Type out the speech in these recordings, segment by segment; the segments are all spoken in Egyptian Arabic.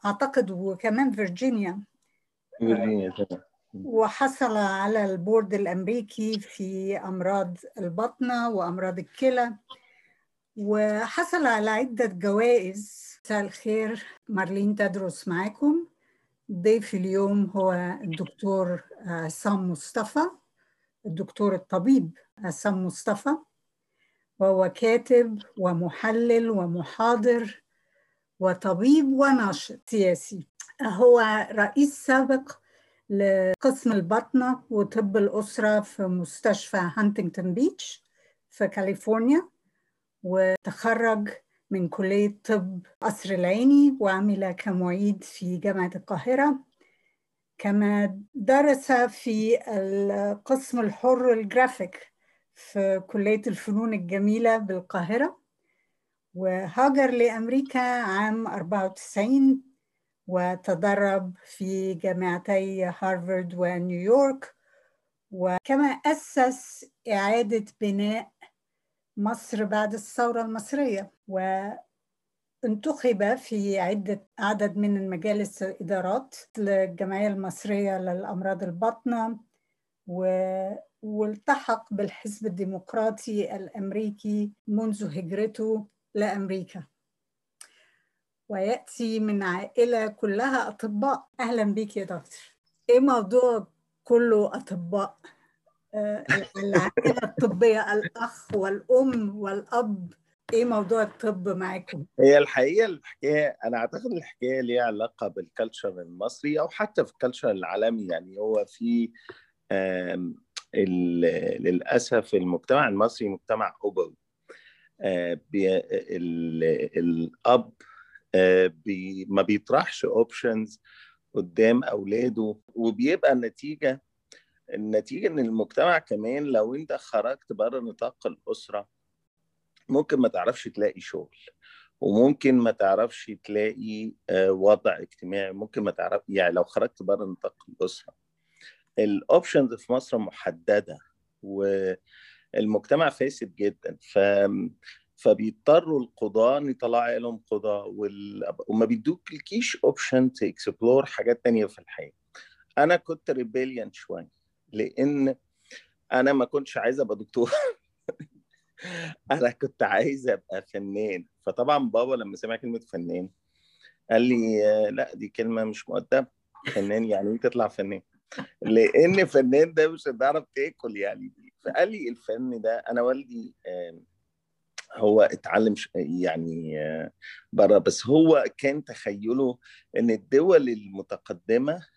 اعتقد وكمان فيرجينيا فيرجينيا تمام وحصل على البورد الامريكي في امراض البطنه وامراض الكلى وحصل على عده جوائز مساء الخير مارلين تدرس معاكم ضيف اليوم هو الدكتور عصام مصطفى الدكتور الطبيب عصام مصطفى وهو كاتب ومحلل ومحاضر وطبيب وناشط سياسي هو رئيس سابق لقسم البطنة وطب الأسرة في مستشفى هانتنغتون بيتش في كاليفورنيا وتخرج من كلية طب قصر العيني وعمل كمعيد في جامعة القاهرة كما درس في القسم الحر الجرافيك في كلية الفنون الجميلة بالقاهرة وهاجر لأمريكا عام 94 وتدرب في جامعتي هارفارد ونيويورك وكما أسس إعادة بناء مصر بعد الثورة المصرية وانتخب في عدة عدد من المجالس الإدارات للجمعية المصرية للأمراض الباطنة و... والتحق بالحزب الديمقراطي الأمريكي منذ هجرته لأمريكا ويأتي من عائلة كلها أطباء أهلا بك يا دكتور إيه موضوع كله أطباء العائلة الطبية الأخ والأم والأب إيه موضوع الطب معاكم؟ هي الحقيقة الحكاية أنا أعتقد الحكاية ليها علاقة بالكالتشر المصري أو حتى في الكالتشر العالمي يعني هو في للأسف المجتمع المصري مجتمع أبوي الأب بي ما بيطرحش اوبشنز قدام اولاده وبيبقى النتيجه النتيجه ان المجتمع كمان لو انت خرجت بره نطاق الاسره ممكن ما تعرفش تلاقي شغل وممكن ما تعرفش تلاقي وضع اجتماعي ممكن ما تعرف يعني لو خرجت بره نطاق الاسره الاوبشنز في مصر محدده والمجتمع فاسد جدا ف فبيضطروا القضاة ان يطلعوا لهم قضاة وال... وما بيدوك الكيش اوبشن تكسبلور حاجات تانية في الحياة انا كنت ريبيليان شوية لان انا ما كنتش عايز ابقى دكتور انا كنت عايز ابقى فنان فطبعا بابا لما سمع كلمة فنان قال لي لا دي كلمة مش مؤدبة فنان يعني ايه تطلع فنان لان فنان ده مش هتعرف تاكل يعني فقال لي الفن ده انا والدي هو اتعلم يعني بره بس هو كان تخيله ان الدول المتقدمه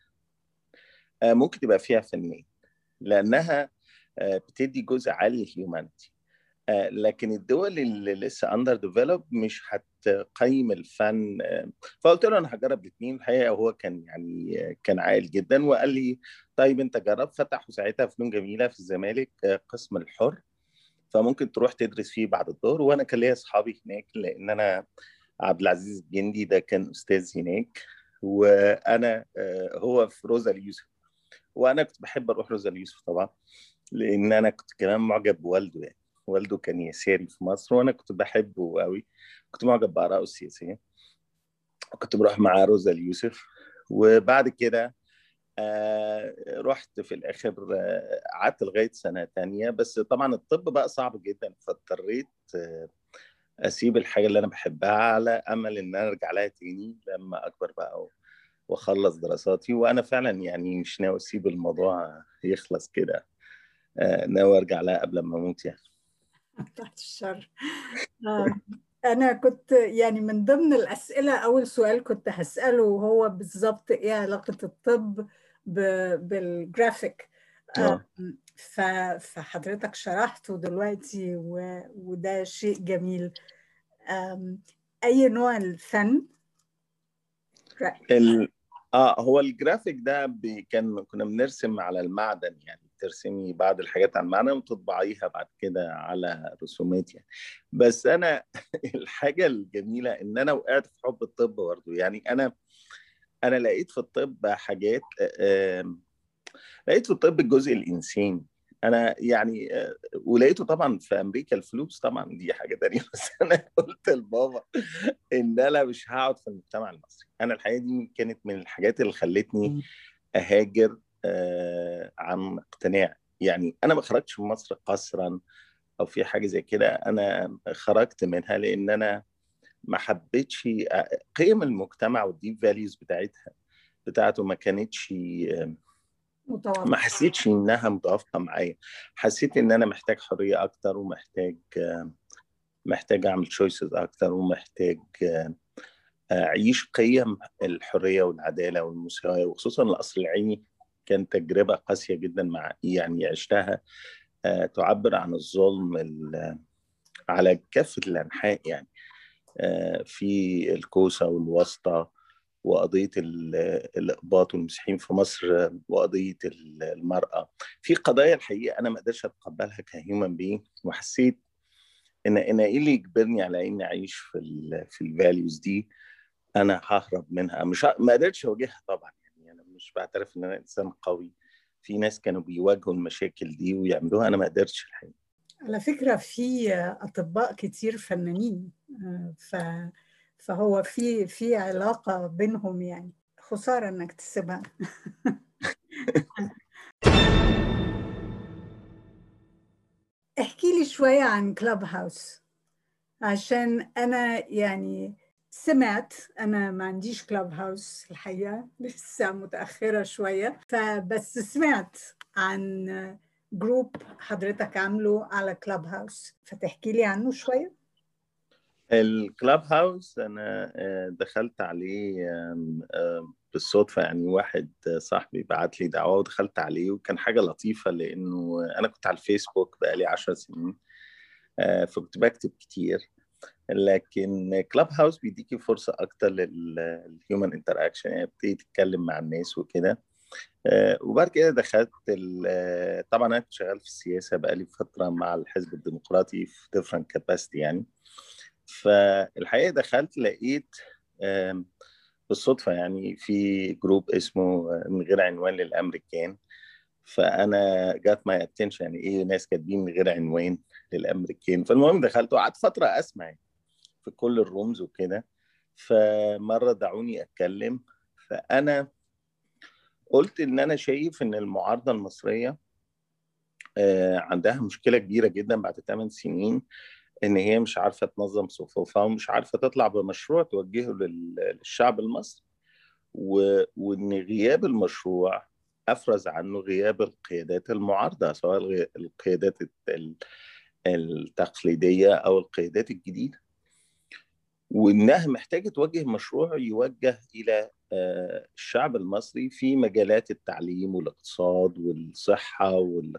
ممكن تبقى فيها فنان لانها بتدي جزء عالي الهيومانيتي لكن الدول اللي لسه اندر ديفلوب مش هتقيم الفن فقلت له انا هجرب الاثنين الحقيقه وهو كان يعني كان عاقل جدا وقال لي طيب انت جرب فتحوا ساعتها فنون جميله في الزمالك قسم الحر فممكن تروح تدرس فيه بعد الظهر وانا كان ليا اصحابي هناك لان انا عبد العزيز الجندي ده كان استاذ هناك وانا هو في روزا اليوسف وانا كنت بحب اروح روزا اليوسف طبعا لان انا كنت كمان معجب بوالده يعني والده كان يساري في مصر وانا كنت بحبه قوي كنت معجب بارائه السياسيه كنت بروح مع روزا اليوسف وبعد كده آه رحت في الاخر قعدت آه لغايه سنه تانية بس طبعا الطب بقى صعب جدا فاضطريت آه اسيب الحاجه اللي انا بحبها على امل ان انا ارجع لها تاني لما اكبر بقى واخلص دراساتي وانا فعلا يعني مش ناوي اسيب الموضوع يخلص كده ناوي ارجع لها قبل ما اموت يعني بعد الشر أنا كنت يعني من ضمن الأسئلة أول سؤال كنت هسأله هو بالظبط إيه علاقة الطب بالجرافيك فحضرتك شرحته دلوقتي وده شيء جميل أي نوع الفن؟ ال... اه هو الجرافيك ده بي كان كنا بنرسم على المعدن يعني ترسمي بعض الحاجات على المعدن وتطبعيها بعد كده على رسومات يعني بس انا الحاجه الجميله ان انا وقعت في حب الطب برضه يعني انا انا لقيت في الطب حاجات لقيت في الطب الجزء الانساني انا يعني ولقيته طبعا في امريكا الفلوس طبعا دي حاجه تانية بس انا قلت لبابا ان انا مش هقعد في المجتمع المصري انا الحقيقه دي كانت من الحاجات اللي خلتني اهاجر عن اقتناع يعني انا ما خرجتش من مصر قسرا او في حاجه زي كده انا خرجت منها لان انا ما حبيتش قيم المجتمع والديب فاليوز بتاعتها بتاعته ما كانتش متوافقة. ما حسيتش انها متوافقه معايا حسيت ان انا محتاج حريه اكتر ومحتاج محتاج اعمل تشويسز اكتر ومحتاج اعيش قيم الحريه والعداله والمساواه وخصوصا القصر العيني كان تجربه قاسيه جدا مع يعني عشتها تعبر عن الظلم على كافه الانحاء يعني في الكوسه والوسطى وقضيه الاقباط والمسيحيين في مصر وقضيه المراه في قضايا الحقيقه انا ما قدرتش اتقبلها كهيومن بي وحسيت ان انا ايه اللي يجبرني على اني اعيش في ال في الفاليوز دي انا ههرب منها مش ه... ما قدرتش اواجهها طبعا يعني انا مش بعترف ان انا انسان قوي في ناس كانوا بيواجهوا المشاكل دي ويعملوها انا ما قدرتش الحقيقه على فكره في اطباء كتير فنانين ف فهو في في علاقه بينهم يعني خساره انك تسيبها احكي لي شويه عن كلاب هاوس عشان انا يعني سمعت انا ما عنديش كلاب هاوس الحقيقه لسه متاخره شويه فبس سمعت عن جروب حضرتك عامله على كلاب هاوس فتحكي لي عنه شويه الكلاب هاوس انا دخلت عليه بالصدفه يعني واحد صاحبي بعت لي دعوه ودخلت عليه وكان حاجه لطيفه لانه انا كنت على الفيسبوك بقالي 10 سنين فكنت بكتب كتير لكن كلاب هاوس بيديكي فرصه اكتر للهيومن انتراكشن يعني بتبتدي تتكلم مع الناس وكده وبعد كده دخلت طبعا انا كنت شغال في السياسه بقالي فتره مع الحزب الديمقراطي في ديفرنت كاباسيتي يعني فالحقيقه دخلت لقيت بالصدفه يعني في جروب اسمه من غير عنوان للامريكان فانا جات ماي اتنشن يعني ايه ناس كاتبين من غير عنوان للامريكان فالمهم دخلت وقعدت فتره اسمع في كل الرومز وكده فمره دعوني اتكلم فانا قلت ان انا شايف ان المعارضه المصريه عندها مشكله كبيره جدا بعد 8 سنين ان هي مش عارفه تنظم صفوفها ومش عارفه تطلع بمشروع توجهه للشعب المصري وان غياب المشروع افرز عنه غياب القيادات المعارضه سواء القيادات التقليديه او القيادات الجديده وانها محتاجه توجه مشروع يوجه الى الشعب المصري في مجالات التعليم والاقتصاد والصحه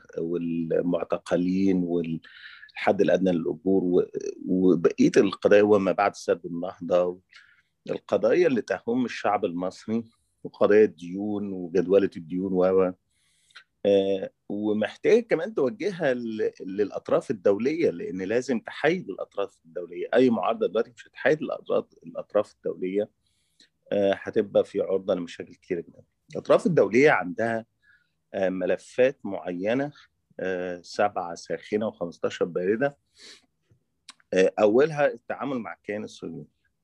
والمعتقلين والحد الادنى للاجور وبقيه القضايا وما بعد سد النهضه القضايا اللي تهم الشعب المصري وقضايا الديون وجدوله الديون و ومحتاج كمان توجهها للاطراف الدوليه لان لازم تحيد الاطراف الدوليه اي معارضه دلوقتي مش هتحيد الاطراف الدوليه هتبقى في عرضه لمشاكل كتيره جدا الاطراف الدوليه عندها ملفات معينه سبعه ساخنه و15 بارده اولها التعامل مع الكيان الصهيوني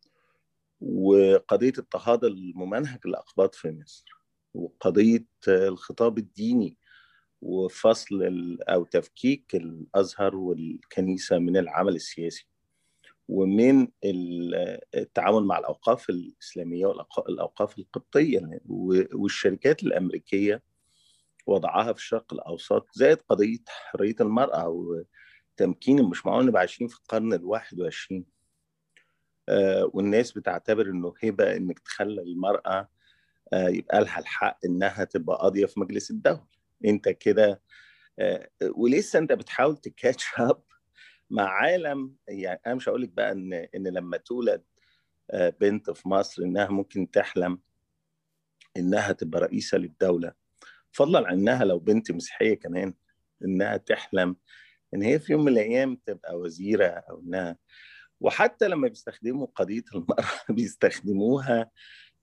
وقضيه اضطهاد الممنهج الاقباط في مصر وقضيه الخطاب الديني وفصل او تفكيك الازهر والكنيسه من العمل السياسي ومن التعامل مع الاوقاف الاسلاميه والاوقاف القبطيه والشركات الامريكيه وضعها في الشرق الاوسط زائد قضيه حريه المراه وتمكين مش معقول نبقى عايشين في القرن الواحد وعشرين والناس بتعتبر انه هبه انك تخلي المراه يبقى لها الحق انها تبقى قاضيه في مجلس الدوله انت كده ولسه انت بتحاول تكاتش اب مع عالم يعني انا مش هقول لك بقى ان ان لما تولد بنت في مصر انها ممكن تحلم انها تبقى رئيسه للدوله فضلا عن انها لو بنت مسيحيه كمان انها تحلم ان هي في يوم من الايام تبقى وزيره او انها وحتى لما بيستخدموا قضيه المراه بيستخدموها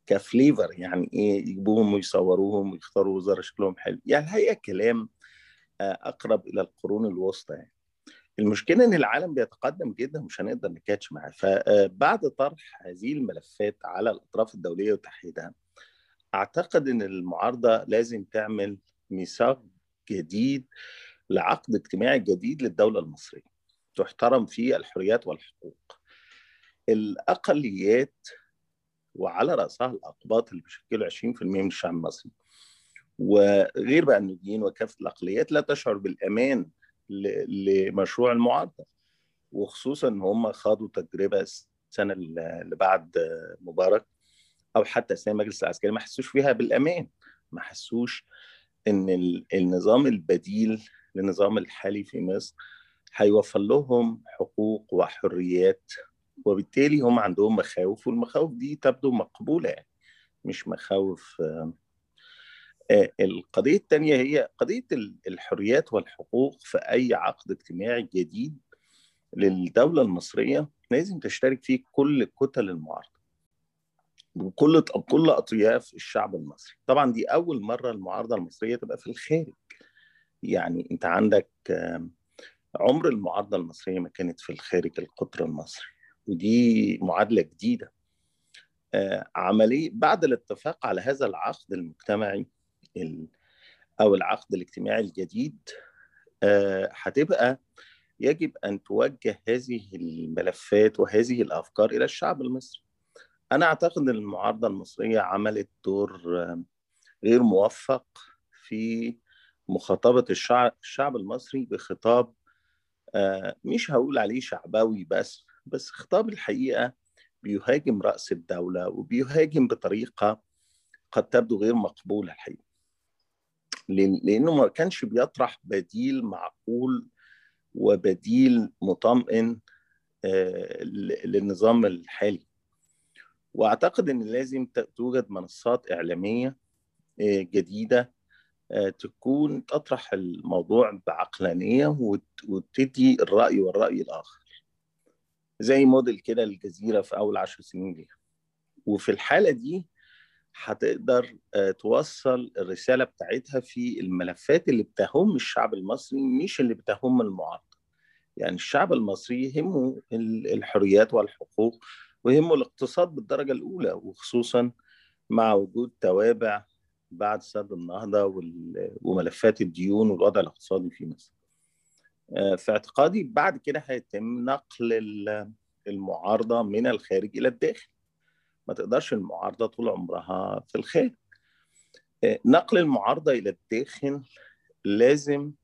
كفليفر يعني ايه يجيبوهم ويصوروهم ويختاروا وزراء شكلهم حلو يعني الحقيقه كلام اقرب الى القرون الوسطى يعني المشكله ان العالم بيتقدم جدا مش هنقدر نكاتش معاه فبعد طرح هذه الملفات على الاطراف الدوليه وتحديدها اعتقد ان المعارضه لازم تعمل ميثاق جديد لعقد اجتماعي جديد للدوله المصريه تحترم فيه الحريات والحقوق الاقليات وعلى راسها الاقباط اللي بيشكلوا 20% من الشعب المصري وغير بقى النوبيين وكافه الاقليات لا تشعر بالامان لمشروع المعارضه وخصوصا ان هم خاضوا تجربه السنه اللي بعد مبارك او حتى اثناء المجلس العسكري ما حسوش فيها بالامان ما حسوش ان النظام البديل للنظام الحالي في مصر هيوفر لهم حقوق وحريات وبالتالي هم عندهم مخاوف والمخاوف دي تبدو مقبوله يعني مش مخاوف القضيه الثانيه هي قضيه الحريات والحقوق في اي عقد اجتماعي جديد للدوله المصريه لازم تشترك فيه كل كتل المعارضه وكل كل اطياف الشعب المصري طبعا دي اول مره المعارضه المصريه تبقى في الخارج يعني انت عندك عمر المعارضه المصريه ما كانت في الخارج القطر المصري ودي معادله جديده عمليه بعد الاتفاق على هذا العقد المجتمعي او العقد الاجتماعي الجديد هتبقى يجب ان توجه هذه الملفات وهذه الافكار الى الشعب المصري انا اعتقد ان المعارضه المصريه عملت دور غير موفق في مخاطبه الشعب الشعب المصري بخطاب مش هقول عليه شعبوي بس بس خطاب الحقيقه بيهاجم راس الدوله وبيهاجم بطريقه قد تبدو غير مقبوله الحقيقه لانه ما كانش بيطرح بديل معقول وبديل مطمئن للنظام الحالي واعتقد ان لازم توجد منصات اعلاميه جديده تكون تطرح الموضوع بعقلانيه وتدي الراي والراي الاخر زي موديل كده الجزيره في اول عشر سنين ليها وفي الحاله دي هتقدر توصل الرساله بتاعتها في الملفات اللي بتهم الشعب المصري مش اللي بتهم المعارضه يعني الشعب المصري يهمه الحريات والحقوق ويهمه الاقتصاد بالدرجه الاولى وخصوصا مع وجود توابع بعد سد النهضه وملفات الديون والوضع الاقتصادي في مصر. في اعتقادي بعد كده هيتم نقل المعارضه من الخارج الى الداخل. ما تقدرش المعارضه طول عمرها في الخارج. نقل المعارضه الى الداخل لازم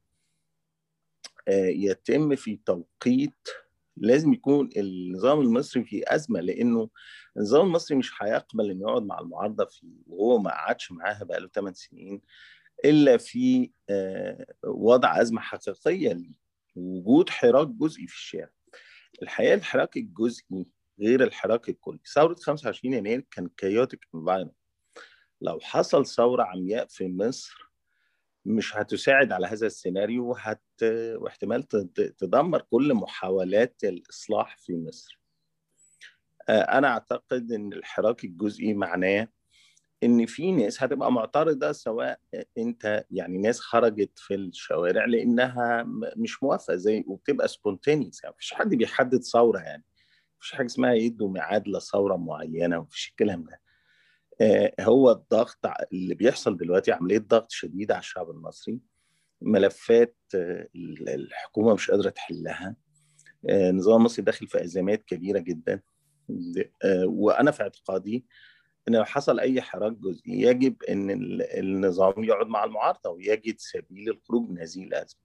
يتم في توقيت لازم يكون النظام المصري في ازمه لانه النظام المصري مش هيقبل انه يقعد مع المعارضه في وهو ما قعدش معاها بقاله 8 سنين الا في وضع ازمه حقيقيه ليه وجود حراك جزئي في الشارع الحقيقه الحراك الجزئي غير الحراك الكلي ثوره 25 يناير كان كيوتيك انفايرمنت لو حصل ثوره عمياء في مصر مش هتساعد على هذا السيناريو وهت... واحتمال تدمر كل محاولات الإصلاح في مصر أنا أعتقد أن الحراك الجزئي معناه ان في ناس هتبقى معترضه سواء انت يعني ناس خرجت في الشوارع لانها مش موافقه زي وبتبقى سبونتينيوس يعني مفيش حد بيحدد ثوره يعني مفيش حاجه اسمها يدوا ميعاد لثوره معينه ومفيش الكلام ده هو الضغط اللي بيحصل دلوقتي عمليه ضغط شديد على الشعب المصري ملفات الحكومه مش قادره تحلها النظام المصري داخل في ازمات كبيره جدا وانا في اعتقادي ان لو حصل اي حراك جزئي يجب ان النظام يقعد مع المعارضه ويجد سبيل الخروج من هذه الازمه.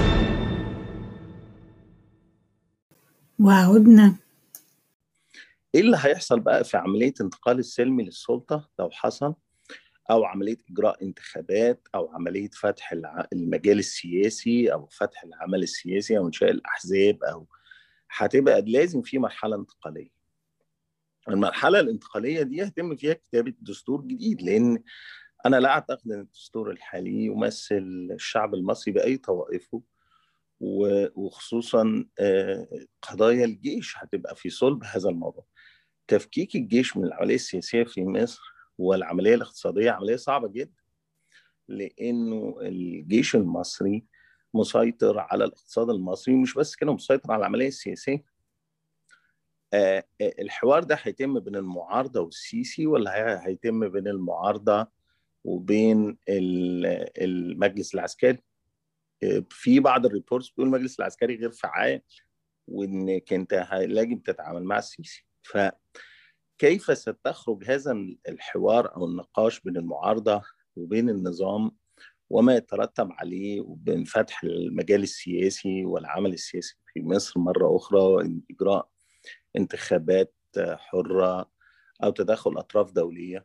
وعدنا ايه اللي هيحصل بقى في عمليه انتقال السلمي للسلطه لو حصل او عمليه اجراء انتخابات او عمليه فتح المجال السياسي او فتح العمل السياسي او انشاء الاحزاب او هتبقى لازم في مرحله انتقاليه. المرحله الانتقاليه دي هيتم فيها كتابه دستور جديد لان انا لا اعتقد ان الدستور الحالي يمثل الشعب المصري باي طوائفه وخصوصا قضايا الجيش هتبقى في صلب هذا الموضوع. تفكيك الجيش من العمليه السياسيه في مصر والعمليه الاقتصاديه عمليه صعبه جدا لانه الجيش المصري مسيطر على الاقتصاد المصري ومش بس كده مسيطر على العمليه السياسيه آه، آه، الحوار ده هيتم بين المعارضه والسيسي ولا هيتم بين المعارضه وبين المجلس العسكري آه، في بعض الريبورتس بيقول المجلس العسكري غير فعال وانك انت لازم تتعامل مع السيسي فكيف ستخرج هذا الحوار او النقاش بين المعارضه وبين النظام وما يترتب عليه وبين فتح المجال السياسي والعمل السياسي في مصر مرة أخرى وإجراء انتخابات حرة أو تدخل أطراف دولية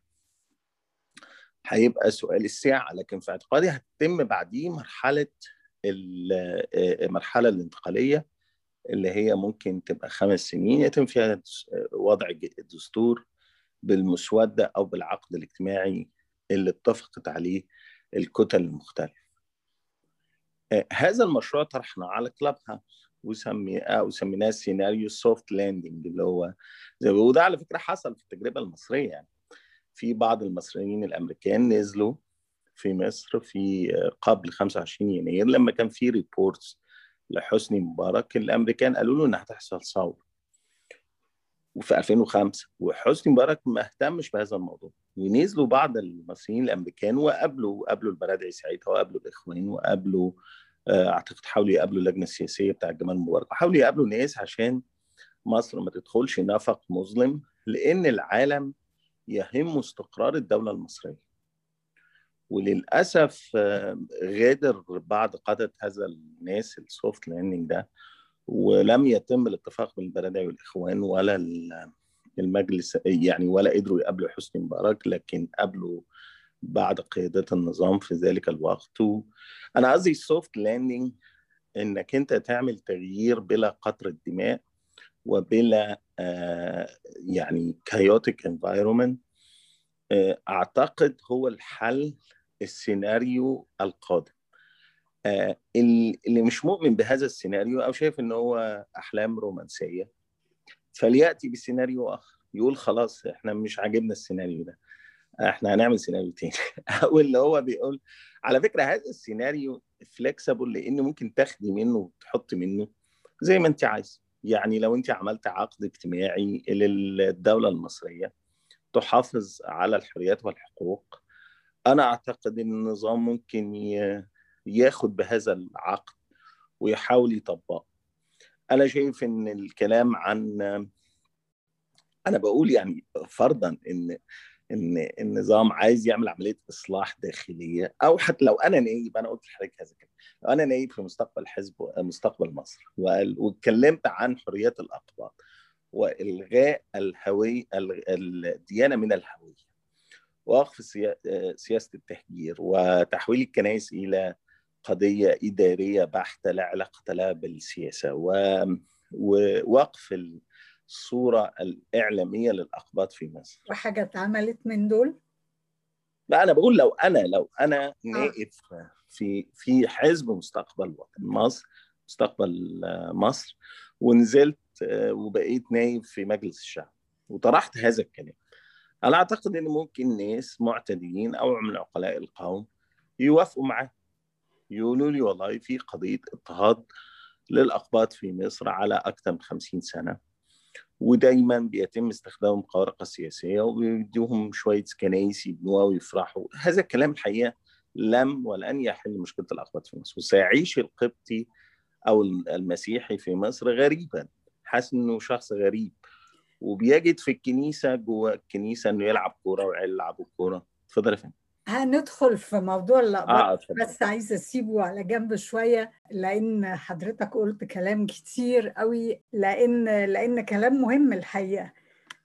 هيبقى سؤال الساعة لكن في اعتقادي هتتم بعديه مرحلة المرحلة الانتقالية اللي هي ممكن تبقى خمس سنين يتم فيها وضع الدستور بالمسودة أو بالعقد الاجتماعي اللي اتفقت عليه الكتل المختلفة آه، هذا المشروع طرحناه على كلاب هاوس وسمي آه وسميناه سيناريو سوفت لاندنج اللي هو زي وده على فكره حصل في التجربه المصريه يعني في بعض المصريين الامريكان نزلوا في مصر في آه، قبل 25 يناير لما كان في ريبورتس لحسني مبارك الامريكان قالوا له انها هتحصل ثوره وفي 2005 وحسني مبارك ما اهتمش بهذا الموضوع ونزلوا بعض المصريين الامريكان وقابلوا قابلوا البرادعي ساعتها وقابلوا الاخوان وقابلوا آه، اعتقد حاولوا يقابلوا اللجنه السياسيه بتاع جمال مبارك وحاولوا يقابلوا ناس عشان مصر ما تدخلش نفق مظلم لان العالم يهم استقرار الدوله المصريه وللاسف آه، غادر بعض قاده هذا الناس السوفت لاندنج ده ولم يتم الاتفاق بين البرادعي والاخوان ولا المجلس يعني ولا قدروا يقابلوا حسني مبارك لكن قابلوا بعد قيادة النظام في ذلك الوقت أنا قصدي السوفت لاندنج إنك أنت تعمل تغيير بلا قطرة دماء وبلا آه يعني chaotic environment آه أعتقد هو الحل السيناريو القادم آه اللي مش مؤمن بهذا السيناريو أو شايف إن هو أحلام رومانسية فلياتي بسيناريو اخر يقول خلاص احنا مش عاجبنا السيناريو ده احنا هنعمل سيناريو تاني او اللي هو بيقول على فكره هذا السيناريو فليكسبل لان ممكن تاخدي منه وتحطي منه زي ما انت عايز يعني لو انت عملت عقد اجتماعي للدوله المصريه تحافظ على الحريات والحقوق انا اعتقد ان النظام ممكن ياخد بهذا العقد ويحاول يطبقه انا شايف ان الكلام عن انا بقول يعني فرضا ان ان النظام عايز يعمل عمليه اصلاح داخليه او حتى لو انا نايب انا قلت لحضرتك هذا الكلام لو انا نايب في مستقبل حزب مستقبل مصر واتكلمت عن حريات الاقباط والغاء الهويه الديانه من الهويه وقف سياسه التهجير وتحويل الكنائس الى قضية إدارية بحتة لا علاقة لها بالسياسة و... ووقف الصورة الإعلامية للأقباط في مصر وحاجة اتعملت من دول؟ لا أنا بقول لو أنا لو أنا نائب آه. في في حزب مستقبل وطن مصر مستقبل مصر ونزلت آه، وبقيت نائب في مجلس الشعب وطرحت هذا الكلام أنا أعتقد إن ممكن ناس معتدين أو من عقلاء القوم يوافقوا معاه يقولوا لي والله في قضية اضطهاد للأقباط في مصر على أكثر من 50 سنة ودايما بيتم استخدام القوارق السياسية وبيديهم شوية كنايس يبنوها ويفرحوا هذا الكلام الحقيقة لم ولن يحل مشكلة الأقباط في مصر وسيعيش القبطي أو المسيحي في مصر غريبا حاسس إنه شخص غريب وبيجد في الكنيسة جوه الكنيسة إنه يلعب كورة وعيال يلعبوا كورة اتفضل يا فندم هندخل في موضوع اللقبات آه بس عايزه اسيبه على جنب شويه لان حضرتك قلت كلام كتير قوي لان لان كلام مهم الحقيقه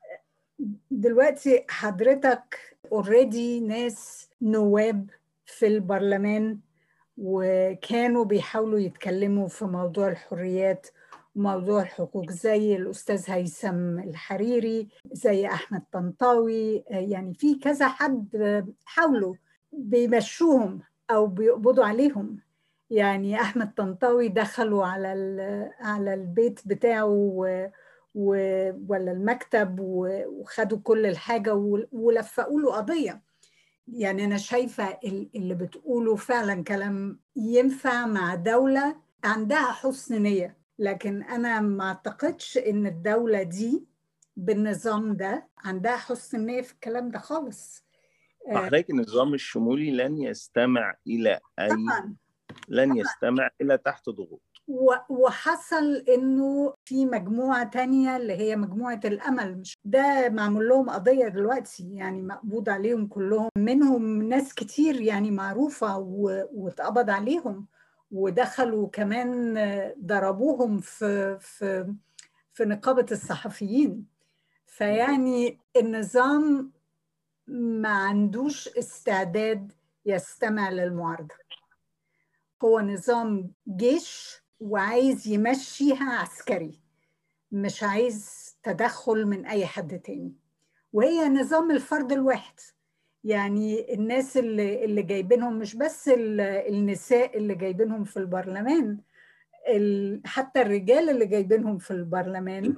دلوقتي حضرتك اوريدي ناس نواب في البرلمان وكانوا بيحاولوا يتكلموا في موضوع الحريات موضوع الحقوق زي الأستاذ هيثم الحريري زي أحمد طنطاوي يعني في كذا حد حاولوا بيمشوهم أو بيقبضوا عليهم يعني أحمد طنطاوي دخلوا على على البيت بتاعه و ولا المكتب وخدوا كل الحاجة ولفقوا له قضية يعني أنا شايفة اللي بتقوله فعلا كلام ينفع مع دولة عندها حسن نية لكن أنا ما أعتقدش إن الدولة دي بالنظام ده عندها حسن نية في الكلام ده خالص حضرتك النظام الشمولي لن يستمع إلى أي طبعا لن يستمع إلى تحت ضغوط وحصل انه في مجموعه تانية اللي هي مجموعه الامل مش ده معمول لهم قضيه دلوقتي يعني مقبوض عليهم كلهم منهم ناس كتير يعني معروفه واتقبض عليهم ودخلوا كمان ضربوهم في في في نقابه الصحفيين فيعني النظام ما عندوش استعداد يستمع للمعارضه هو نظام جيش وعايز يمشيها عسكري مش عايز تدخل من أي حد تاني وهي نظام الفرد الواحد يعني الناس اللي, اللي جايبينهم مش بس النساء اللي جايبينهم في البرلمان حتى الرجال اللي جايبينهم في البرلمان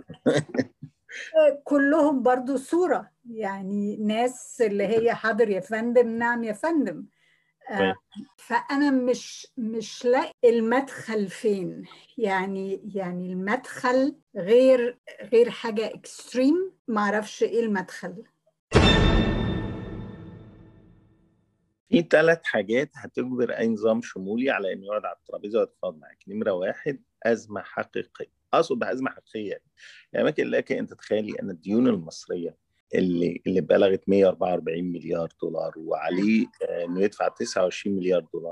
كلهم برضو صورة يعني ناس اللي هي حاضر يا فندم نعم يا فندم فانا مش مش لاقي المدخل فين يعني يعني المدخل غير غير حاجه اكستريم ما اعرفش ايه المدخل في ثلاث حاجات هتجبر اي نظام شمولي على انه يقعد على الترابيزه ويتفاوض معاك نمره واحد ازمه حقيقيه اقصد بازمه حقيقيه يعني ممكن لك ان تتخيلي ان الديون المصريه اللي اللي بلغت 144 مليار دولار وعليه انه يدفع 29 مليار دولار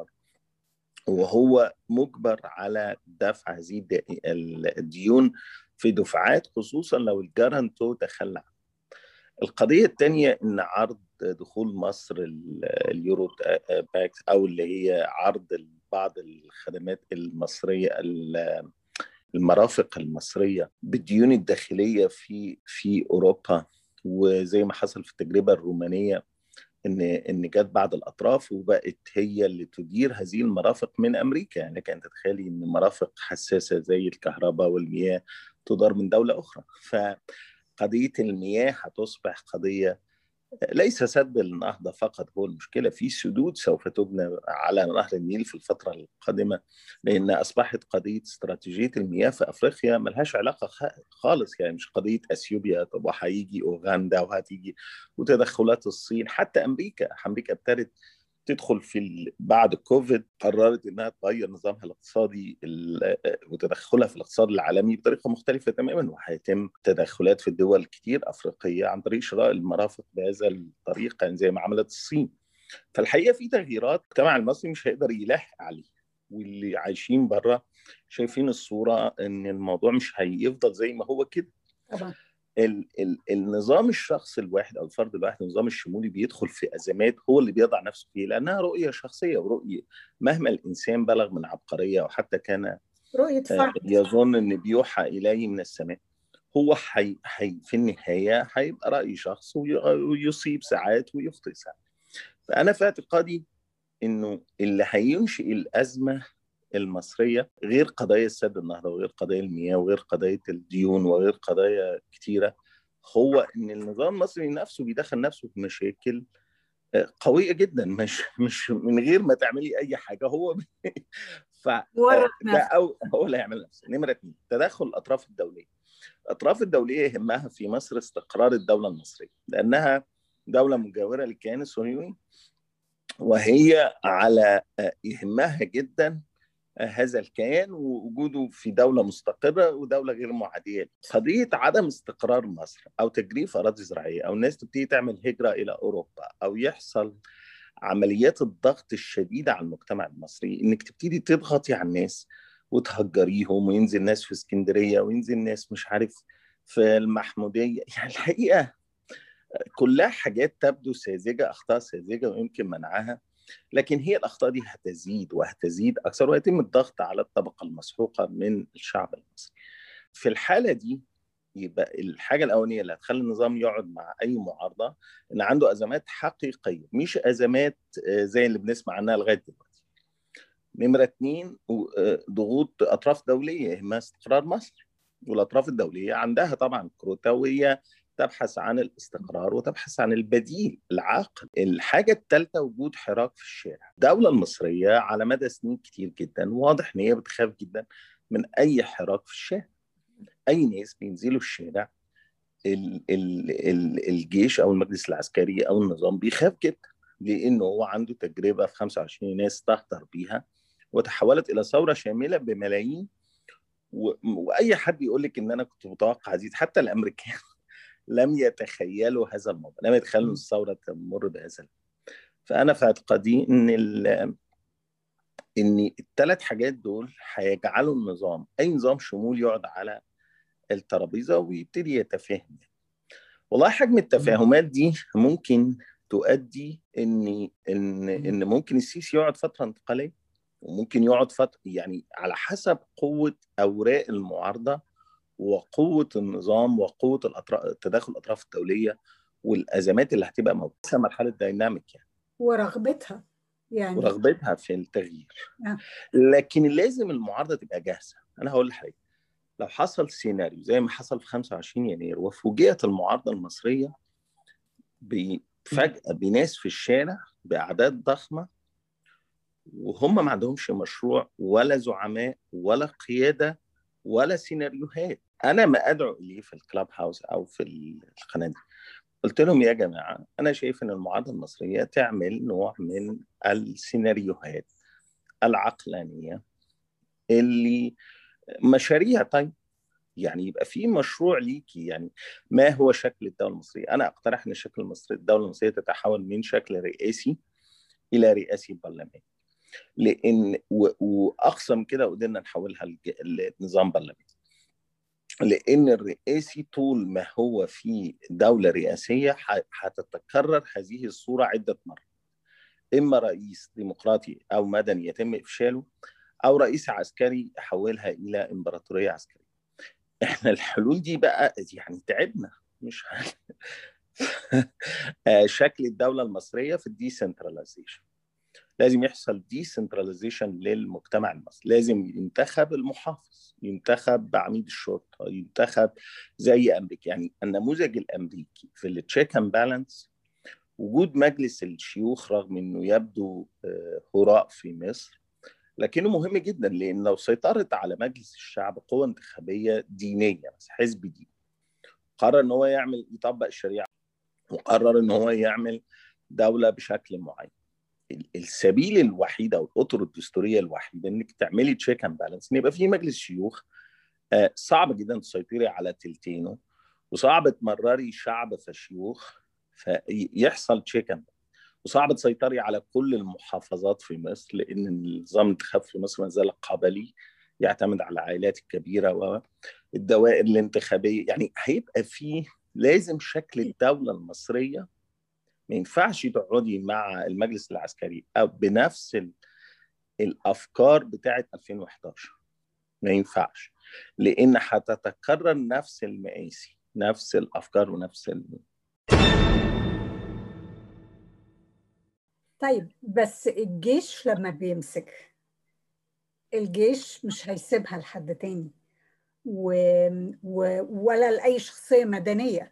وهو مجبر على دفع هذه الديون في دفعات خصوصا لو الجارانتو تخلى القضية الثانية إن عرض دخول مصر اليورو باكس أو اللي هي عرض بعض الخدمات المصرية المرافق المصرية بالديون الداخلية في في أوروبا وزي ما حصل في التجربه الرومانيه ان ان جت بعض الاطراف وبقت هي اللي تدير هذه المرافق من امريكا يعني لك ان تتخيلي ان مرافق حساسه زي الكهرباء والمياه تدار من دوله اخرى فقضيه المياه هتصبح قضيه ليس سد النهضة فقط هو المشكلة في سدود سوف تبنى على نهر النيل في الفترة القادمة لأن أصبحت قضية استراتيجية المياه في أفريقيا ملهاش علاقة خالص يعني مش قضية أثيوبيا طب وهيجي أوغندا وهتيجي وتدخلات الصين حتى أمريكا أمريكا ابتدت تدخل في بعد كوفيد قررت انها تغير نظامها الاقتصادي وتدخلها في الاقتصاد العالمي بطريقه مختلفه تماما وهيتم تدخلات في الدول كتير افريقيه عن طريق شراء المرافق بهذا الطريقه يعني زي ما عملت الصين. فالحقيقه في تغييرات المجتمع المصري مش هيقدر يلاحق عليه واللي عايشين بره شايفين الصوره ان الموضوع مش هيفضل زي ما هو كده. طبعا ال ال النظام الشخص الواحد او الفرد الواحد النظام الشمولي بيدخل في ازمات هو اللي بيضع نفسه فيه لانها رؤيه شخصيه ورؤيه مهما الانسان بلغ من عبقريه او حتى كان رؤيه فرد يظن ان بيوحى اليه من السماء هو حي حي في النهايه هيبقى راي شخص ويصيب ساعات ويخطئ ساعات فانا في اعتقادي انه اللي هينشئ الازمه المصريه غير قضايا السد النهضه وغير قضايا المياه وغير قضايا الديون وغير قضايا كتيره هو ان النظام المصري نفسه بيدخل نفسه في مشاكل قويه جدا مش مش من غير ما تعملي اي حاجه هو ف ده أو هو اللي هيعمل نفسه نمره اثنين تدخل الاطراف الدوليه الاطراف الدوليه يهمها في مصر استقرار الدوله المصريه لانها دوله مجاوره للكيان الصهيوني وهي على يهمها جدا هذا الكيان ووجوده في دولة مستقرة ودولة غير معادية قضية عدم استقرار مصر أو تجريف أراضي زراعية أو الناس تبتدي تعمل هجرة إلى أوروبا أو يحصل عمليات الضغط الشديدة على المجتمع المصري إنك تبتدي تضغطي على الناس وتهجريهم وينزل ناس في اسكندرية وينزل ناس مش عارف في المحمودية يعني الحقيقة كلها حاجات تبدو ساذجة أخطاء ساذجة ويمكن منعها لكن هي الاخطاء دي هتزيد وهتزيد اكثر ويتم الضغط على الطبقه المسحوقه من الشعب المصري. في الحاله دي يبقى الحاجه الاولانيه اللي هتخلي النظام يقعد مع اي معارضه ان عنده ازمات حقيقيه مش ازمات زي اللي بنسمع عنها لغايه دلوقتي. نمره اثنين ضغوط اطراف دوليه يهمها استقرار مصر والاطراف الدوليه عندها طبعا كروتة وهي تبحث عن الاستقرار وتبحث عن البديل العاقل الحاجة الثالثة وجود حراك في الشارع الدولة المصرية على مدى سنين كتير جدا واضح ان هي بتخاف جدا من اي حراك في الشارع اي ناس بينزلوا الشارع ال ال ال الجيش او المجلس العسكري او النظام بيخاف جدا لانه هو عنده تجربه في 25 ناس استهتر بيها وتحولت الى ثوره شامله بملايين و... واي حد يقول لك ان انا كنت متوقع عزيز حتى الامريكان لم يتخيلوا هذا الموضوع لم يتخيلوا الثوره تمر بهذا فانا في اعتقادي ان ال... ان الثلاث حاجات دول هيجعلوا النظام اي نظام شمول يقعد على الترابيزه ويبتدي يتفاهم والله حجم التفاهمات دي ممكن تؤدي ان ان ان ممكن السيسي يقعد فتره انتقاليه وممكن يقعد فتره يعني على حسب قوه اوراق المعارضه وقوه النظام وقوه الأطراف تداخل الاطراف الدوليه والازمات اللي هتبقى موجوده مرحله دايناميك يعني ورغبتها يعني ورغبتها في التغيير آه. لكن لازم المعارضه تبقى جاهزه انا هقول لحضرتك لو حصل سيناريو زي ما حصل في 25 يناير وفوجئت المعارضه المصريه فجأة بناس في الشارع بأعداد ضخمة وهم ما عندهمش مشروع ولا زعماء ولا قيادة ولا سيناريوهات أنا ما أدعو إليه في الكلاب هاوس أو في القناة دي قلت لهم يا جماعة أنا شايف إن المعارضة المصرية تعمل نوع من السيناريوهات العقلانية اللي مشاريع طيب يعني يبقى في مشروع ليكي يعني ما هو شكل الدوله المصريه؟ انا اقترح ان شكل المصري الدوله المصريه تتحول من شكل رئاسي الى رئاسي برلماني. لان واقصى من كده قدرنا نحولها لنظام برلماني. لان الرئاسي طول ما هو في دوله رئاسيه هتتكرر هذه الصوره عده مرات. اما رئيس ديمقراطي او مدني يتم افشاله او رئيس عسكري يحولها الى امبراطوريه عسكريه. احنا الحلول دي بقى يعني تعبنا مش شكل الدوله المصريه في الديسنتراليزيشن لازم يحصل ديسنتراليزيشن للمجتمع المصري لازم ينتخب المحافظ ينتخب عميد الشرطه ينتخب زي امريكا يعني النموذج الامريكي في التشيك اند بالانس وجود مجلس الشيوخ رغم انه يبدو هراء في مصر لكنه مهم جدا لان لو سيطرت على مجلس الشعب قوه انتخابيه دينيه بس حزب ديني قرر ان هو يعمل يطبق الشريعه وقرر ان هو يعمل دوله بشكل معين السبيل الوحيد او الاطر الدستوريه الوحيده انك تعملي تشيك اند بالانس ان يبقى في مجلس شيوخ صعب جدا تسيطري على تلتينه وصعب تمرري شعب فشيوخ فيحصل تشيك اند وصعب تسيطري على كل المحافظات في مصر لان النظام الانتخاب في مصر ما زال قبلي يعتمد على العائلات الكبيره والدوائر الانتخابيه يعني هيبقى فيه لازم شكل الدوله المصريه ما ينفعش تقعدي مع المجلس العسكري او بنفس الافكار بتاعه 2011 ما ينفعش لان هتتكرر نفس المقاسي نفس الافكار ونفس ال... طيب بس الجيش لما بيمسك الجيش مش هيسيبها لحد تاني و... و... ولا لأي شخصية مدنية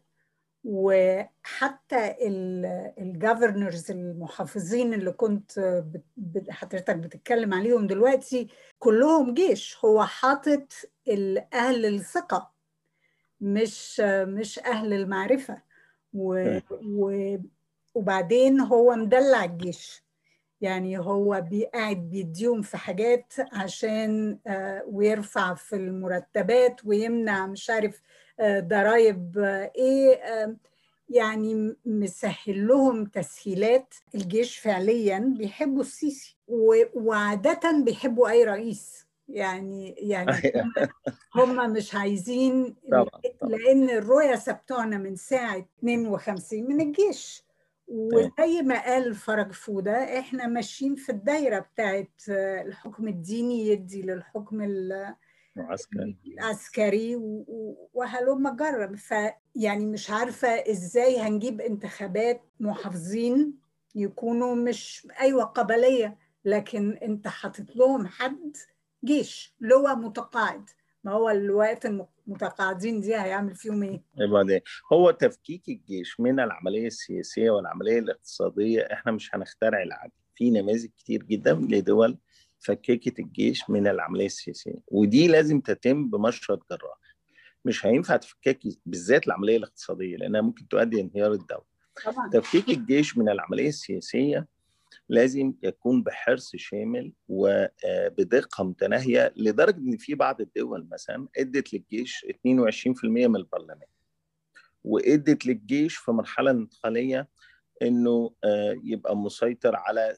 وحتى الجافرنرز المحافظين اللي كنت ب... حضرتك بتتكلم عليهم دلوقتي كلهم جيش هو حاطط أهل الثقة مش مش أهل المعرفة و... و... وبعدين هو مدلع الجيش يعني هو قاعد بيديهم في حاجات عشان ويرفع في المرتبات ويمنع مش عارف ضرايب ايه يعني مسهل لهم تسهيلات الجيش فعليا بيحبوا السيسي وعادة بيحبوا أي رئيس يعني يعني هم مش عايزين لأن الرؤية بتوعنا من ساعة 52 من الجيش وزي ما قال فرج فودة احنا ماشيين في الدايرة بتاعت الحكم الديني يدي للحكم العسكري العسكري وهلم جرب فيعني مش عارفة ازاي هنجيب انتخابات محافظين يكونوا مش ايوه قبلية لكن انت حاطط لهم حد جيش لواء متقاعد ما هو الوقت المتقاعدين دي هيعمل فيهم ايه؟ بعدين هو تفكيك الجيش من العمليه السياسيه والعمليه الاقتصاديه احنا مش هنخترع العدل في نماذج كتير جدا لدول فككت الجيش من العمليه السياسيه ودي لازم تتم بمشرط جراح مش هينفع تفكك بالذات العمليه الاقتصاديه لانها ممكن تؤدي انهيار الدوله طبعا تفكيك الجيش من العمليه السياسيه لازم يكون بحرص شامل وبدقه متناهيه لدرجه ان في بعض الدول مثلا ادت للجيش 22% من البرلمان وادت للجيش في مرحله انتقاليه انه يبقى مسيطر على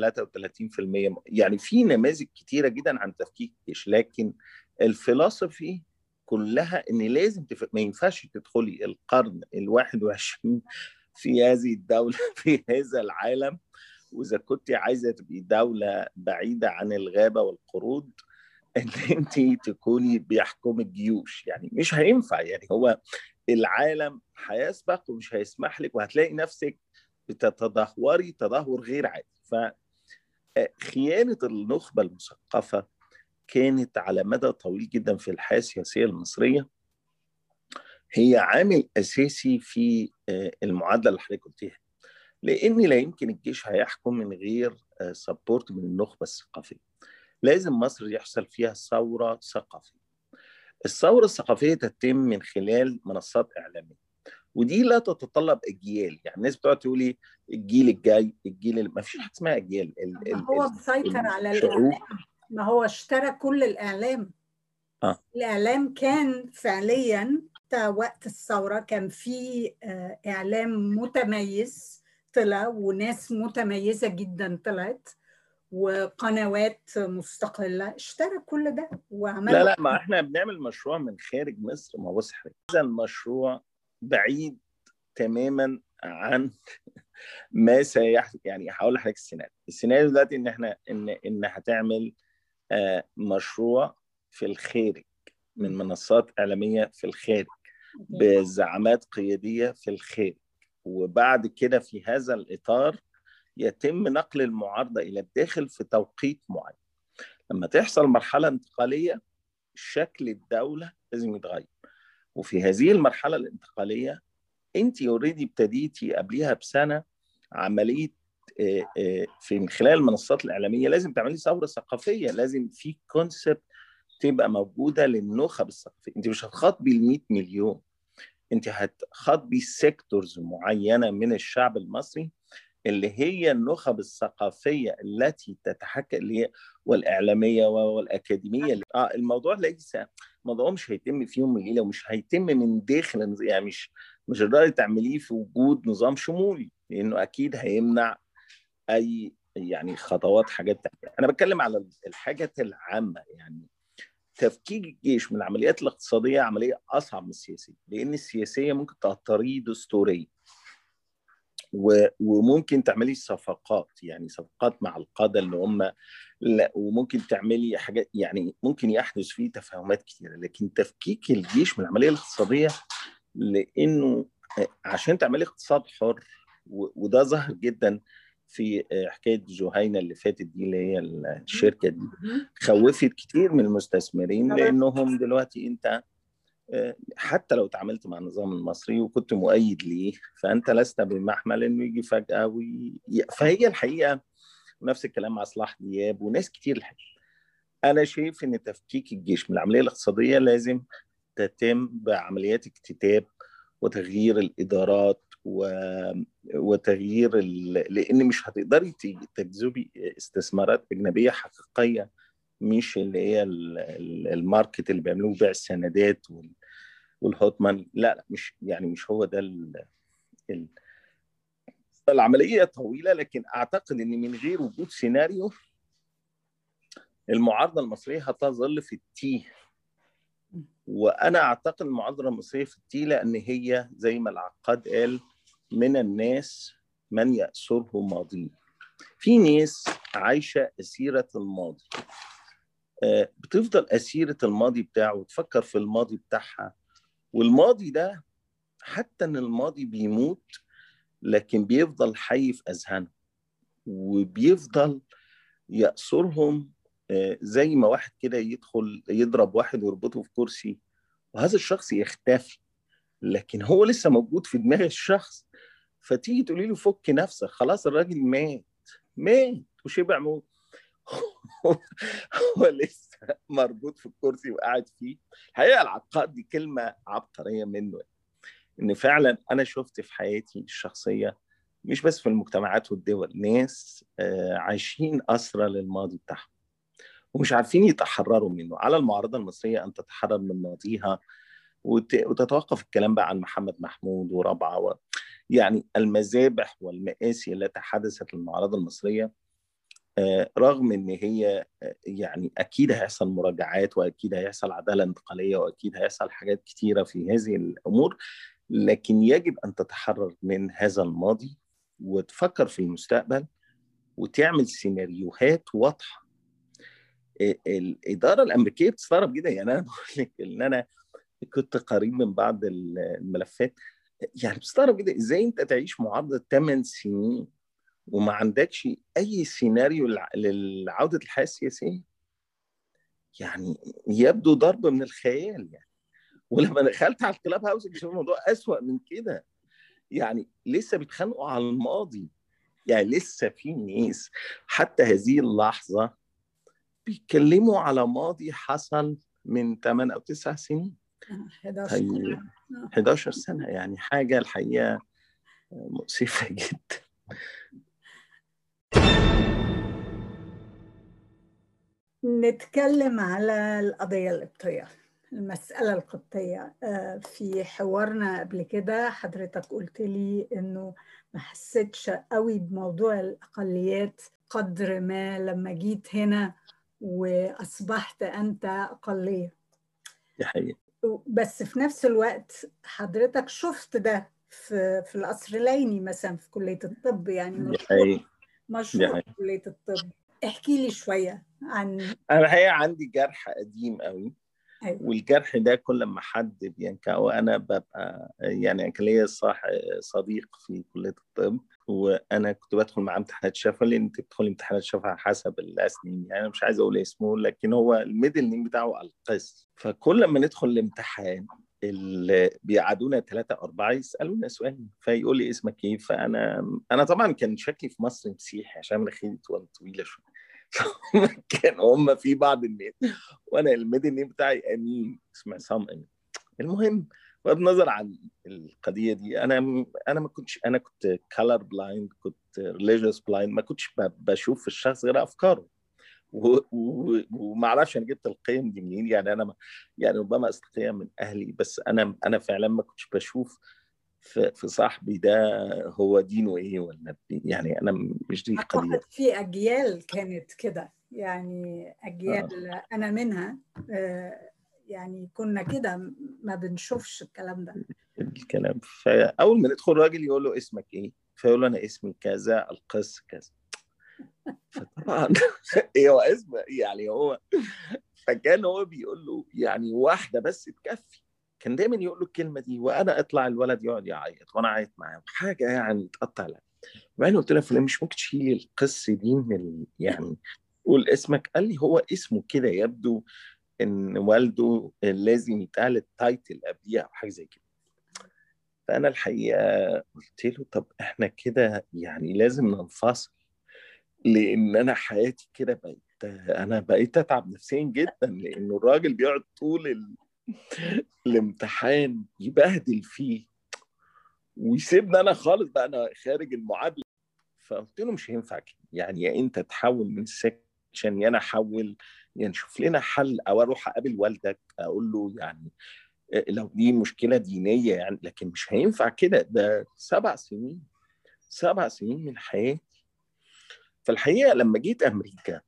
33% يعني في نماذج كتيره جدا عن تفكيك الجيش لكن الفلسفي كلها ان لازم تف... ما ينفعش تدخلي القرن ال21 في هذه الدوله في هذا العالم واذا كنت عايزه تبقي دوله بعيده عن الغابه والقرود ان انت تكوني بيحكم الجيوش يعني مش هينفع يعني هو العالم هيسبق ومش هيسمح لك وهتلاقي نفسك بتتدهوري تدهور غير عادي ف خيانه النخبه المثقفه كانت على مدى طويل جدا في الحياه السياسيه المصريه هي عامل اساسي في المعادله اللي حضرتك قلتيها لان لا يمكن الجيش هيحكم من غير سبورت من النخبه الثقافيه لازم مصر يحصل فيها ثوره ثقافيه الثوره الثقافيه تتم من خلال منصات اعلاميه ودي لا تتطلب اجيال يعني الناس بتقعد تقول ايه الجيل الجاي الجيل اللي ما فيش حاجه اسمها اجيال ال ما هو مسيطر على الاعلام ما هو اشترى كل الاعلام آه. الاعلام كان فعليا وقت الثوره كان في اعلام متميز طلع وناس متميزه جدا طلعت وقنوات مستقله اشترى كل ده وعمل لا لا ما احنا بنعمل مشروع من خارج مصر ما بص هذا المشروع بعيد تماما عن ما سيحدث يعني هقول لحضرتك السيناريو السيناريو دلوقتي ان احنا ان ان هتعمل آه مشروع في الخارج من منصات اعلاميه في الخارج بزعامات قياديه في الخارج وبعد كده في هذا الاطار يتم نقل المعارضه الى الداخل في توقيت معين لما تحصل مرحله انتقاليه شكل الدوله لازم يتغير وفي هذه المرحله الانتقاليه انت اوريدي ابتديتي قبليها بسنه عمليه في من خلال المنصات الاعلاميه لازم تعملي ثوره ثقافيه لازم في كونسبت تبقى موجوده للنخب الثقافيه انت مش هتخاطبي ال 100 مليون انت هتخاطبي سيكتورز معينه من الشعب المصري اللي هي النخب الثقافيه التي تتحكم اللي هي والاعلاميه والاكاديميه اللي... اه الموضوع ليس الموضوع مش هيتم في يوم وليله ومش هيتم من داخل يعني مش مش هتقدري تعمليه في وجود نظام شمولي لانه اكيد هيمنع اي يعني خطوات حاجات تانية انا بتكلم على الحاجه العامه يعني تفكيك الجيش من العمليات الاقتصاديه عمليه اصعب من السياسيه لان السياسيه ممكن تضطري دستوريه وممكن تعملي صفقات يعني صفقات مع القاده اللي هم لا وممكن تعملي حاجات يعني ممكن يحدث فيه تفاهمات كثيره لكن تفكيك الجيش من العمليه الاقتصاديه لانه عشان تعملي اقتصاد حر وده ظهر جدا في حكايه جهينه اللي فاتت دي اللي هي الشركه دي خوفت كتير من المستثمرين لانهم دلوقتي انت حتى لو تعاملت مع النظام المصري وكنت مؤيد ليه فانت لست بمحمل انه يجي فجاه وي... فهي الحقيقه ونفس الكلام مع صلاح دياب وناس كتير الحقيقه انا شايف ان تفكيك الجيش من العمليه الاقتصاديه لازم تتم بعمليات اكتتاب وتغيير الادارات و... وتغيير ال... لان مش هتقدري تجذبي استثمارات اجنبيه حقيقيه مش اللي هي الماركت اللي بيعملوه بيع السندات والهوتمان لا لا مش يعني مش هو ده ال ال العمليه طويله لكن اعتقد ان من غير وجود سيناريو المعارضه المصريه هتظل في التيه وانا اعتقد المعارضه المصريه في التيه لان هي زي ما العقاد قال من الناس من يأسره ماضيه في ناس عايشه اسيره الماضي بتفضل أسيرة الماضي بتاعه وتفكر في الماضي بتاعها والماضي ده حتى إن الماضي بيموت لكن بيفضل حي في أذهانهم وبيفضل يأسرهم زي ما واحد كده يدخل يضرب واحد ويربطه في كرسي وهذا الشخص يختفي لكن هو لسه موجود في دماغ الشخص فتيجي تقولي له فك نفسك خلاص الراجل مات مات وشبع موت هو لسه مربوط في الكرسي وقاعد فيه الحقيقه العقاد دي كلمه عبقريه منه ان فعلا انا شفت في حياتي الشخصيه مش بس في المجتمعات والدول ناس عايشين اسرى للماضي بتاعهم ومش عارفين يتحرروا منه على المعارضه المصريه ان تتحرر من ماضيها وتتوقف الكلام بقى عن محمد محمود وربعه و... يعني المذابح والمآسي التي حدثت للمعارضه المصريه رغم ان هي يعني اكيد هيحصل مراجعات واكيد هيحصل عداله انتقاليه واكيد هيحصل حاجات كثيره في هذه الامور لكن يجب ان تتحرر من هذا الماضي وتفكر في المستقبل وتعمل سيناريوهات واضحه الاداره الامريكيه بتستغرب جدا يعني انا بقول لك ان انا كنت قريب من بعض الملفات يعني بتستغرب جدا ازاي انت تعيش معارضه 8 سنين وما عندكش اي سيناريو لعوده الحياه السياسيه يعني يبدو ضرب من الخيال يعني ولما دخلت على الكلاب هاوس اكتشفت الموضوع اسوأ من كده يعني لسه بيتخانقوا على الماضي يعني لسه في ناس حتى هذه اللحظه بيتكلموا على ماضي حصل من 8 او 9 سنين 11 سنه 11 سنه يعني حاجه الحقيقه مؤسفه جدا نتكلم على القضية القبطية المسألة القبطية في حوارنا قبل كده حضرتك قلت لي إنه ما حسيتش قوي بموضوع الأقليات قدر ما لما جيت هنا وأصبحت أنت أقلية دي حقيقة بس في نفس الوقت حضرتك شفت ده في في القصر العيني مثلا في كلية الطب يعني مشهور مشهور في كلية الطب احكي لي شوية عن أنا الحقيقة عندي جرح قديم قوي أيوة. والجرح ده كل ما حد بينكأه أنا ببقى يعني كان ليا صديق في كلية الطب وأنا كنت بدخل معاه امتحانات شفا لأن أنت بتدخلي امتحانات شفا حسب الأسنين يعني أنا مش عايز أقول اسمه لكن هو الميدل نيم بتاعه القس فكل ما ندخل الامتحان اللي بيقعدونا ثلاثة أربعة يسألونا سؤال فيقول لي اسمك إيه فأنا أنا طبعا كان شكلي في مصر مسيحي عشان مناخيري طويلة شوية كان هم في بعض الناس وانا الميدل نيم بتاعي امين اسمه عصام امين المهم بغض النظر عن القضيه دي انا انا ما كنتش انا كنت كلر بلايند كنت ريليجيوس بلايند ما كنتش بشوف في الشخص غير افكاره وما اعرفش انا جبت القيم دي منين يعني انا يعني ربما استقيم من اهلي بس انا انا فعلا ما كنتش بشوف في, في صاحبي ده هو دينه ايه ولا يعني انا مش دي القضيه في اجيال كانت كده يعني اجيال آه. انا منها يعني كنا كده ما بنشوفش الكلام ده الكلام فاول ما ندخل راجل يقول له اسمك ايه فيقول له انا اسمي كذا القس كذا فطبعا ايه هو اسم يعني هو فكان هو بيقول له يعني واحده بس تكفي كان دايما يقول له الكلمه دي وانا اطلع الولد يقعد يعيط وانا اعيط معاه حاجه يعني تقطع لا وبعدين قلت له فلان مش ممكن تشيل القصه دي من ال... يعني قول اسمك قال لي هو اسمه كده يبدو ان والده لازم يتقال التايتل قبليها او حاجه زي كده فانا الحقيقه قلت له طب احنا كده يعني لازم ننفصل لان انا حياتي كده بقيت انا بقيت اتعب نفسيا جدا لانه الراجل بيقعد طول ال... الامتحان يبهدل فيه ويسيبني انا خالص بقى انا خارج المعادله فقلت له مش هينفع كده يعني يا انت تحول من سكشن يا انا احول يا نشوف لنا حل او اروح اقابل والدك اقول له يعني لو دي مشكله دينيه يعني لكن مش هينفع كده ده سبع سنين سبع سنين من حياتي فالحقيقه لما جيت امريكا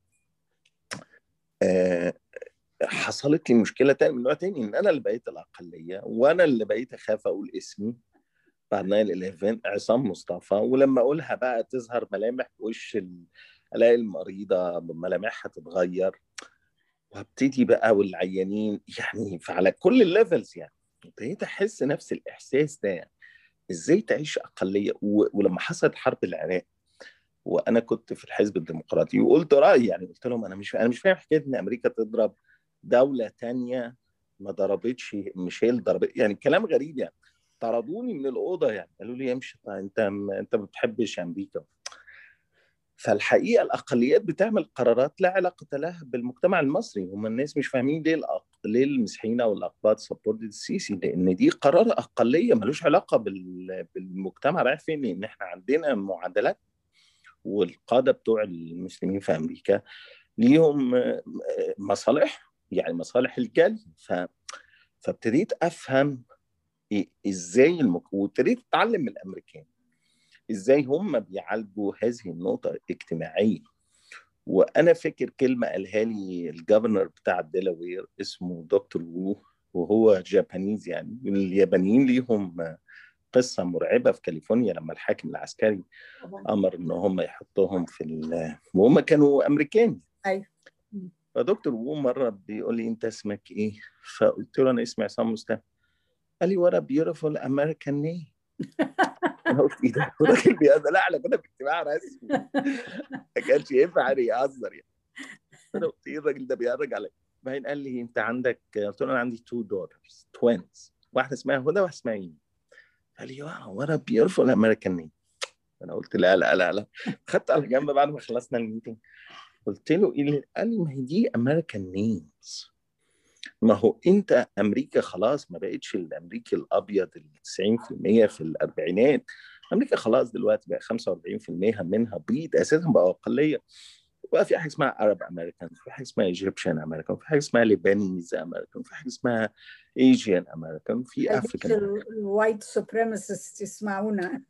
آه حصلت لي مشكله تاني من نوع تاني ان انا اللي بقيت الاقليه وانا اللي بقيت اخاف اقول اسمي بعد 9 11 عصام مصطفى ولما اقولها بقى تظهر ملامح وش ال... الاقي المريضه ملامحها تتغير وابتدي بقى والعيانين يعني فعلى كل الليفلز يعني ابتديت احس نفس الاحساس ده يعني ازاي تعيش اقليه و... ولما حصلت حرب العراق وانا كنت في الحزب الديمقراطي وقلت رايي يعني قلت لهم انا مش انا مش فاهم حكايه ان امريكا تضرب دوله تانية ما ضربتش مش هي اللي ضربت يعني كلام غريب يعني طردوني من الاوضه يعني قالوا لي امشي انت انت ما بتحبش امريكا فالحقيقه الاقليات بتعمل قرارات لا علاقه لها بالمجتمع المصري هم الناس مش فاهمين ليه الأق... ليه المسيحيين او الاقباط سبورت السيسي لان دي قرار اقليه ملوش علاقه بال... بالمجتمع رايح فين لان احنا عندنا معادلات والقاده بتوع المسلمين في امريكا ليهم مصالح يعني مصالح الجل ف... فابتديت افهم ازاي المك... وابتديت اتعلم من الامريكان ازاي هم بيعالجوا هذه النقطه اجتماعيا وانا فاكر كلمه قالها لي الجفرنر بتاع ديلاوير اسمه دكتور وو وهو جابانيز يعني اليابانيين ليهم قصه مرعبه في كاليفورنيا لما الحاكم العسكري امر ان هم يحطوهم في ال... وهم كانوا امريكان ايوه فدكتور وو مره بيقول لي انت اسمك ايه؟ فقلت له انا اسمي عصام مستمع قال لي وات بيوتيفول امريكان نيم انا قلت ايه ده؟ الراجل بيهزر لا احنا كنا في اجتماع رسمي ما كانش ينفع يعني يهزر يعني انا قلت ايه الراجل ده بيهرج عليا بعدين قال لي انت عندك قلت له انا عندي تو دورز توينز واحده اسمها هدى واحده اسمها ايمي قال لي واو وات بيوتيفول امريكان نيم انا قلت لا لا لا لا خدت على جنب بعد ما خلصنا الميتنج قلت له ايه قال لي ما هي دي امريكان نيمز ما هو انت امريكا خلاص ما بقتش الامريكي الابيض ال 90% في الاربعينات امريكا خلاص دلوقتي بقى 45% منها بيض اساسا بقى اقليه وبقى في حاجه اسمها عرب امريكان في حاجه اسمها ايجيبشن امريكان في حاجه اسمها ليبانيز امريكان في حاجه اسمها ايجيان امريكان في افريكان الوايت سوبريمسيست يسمعونا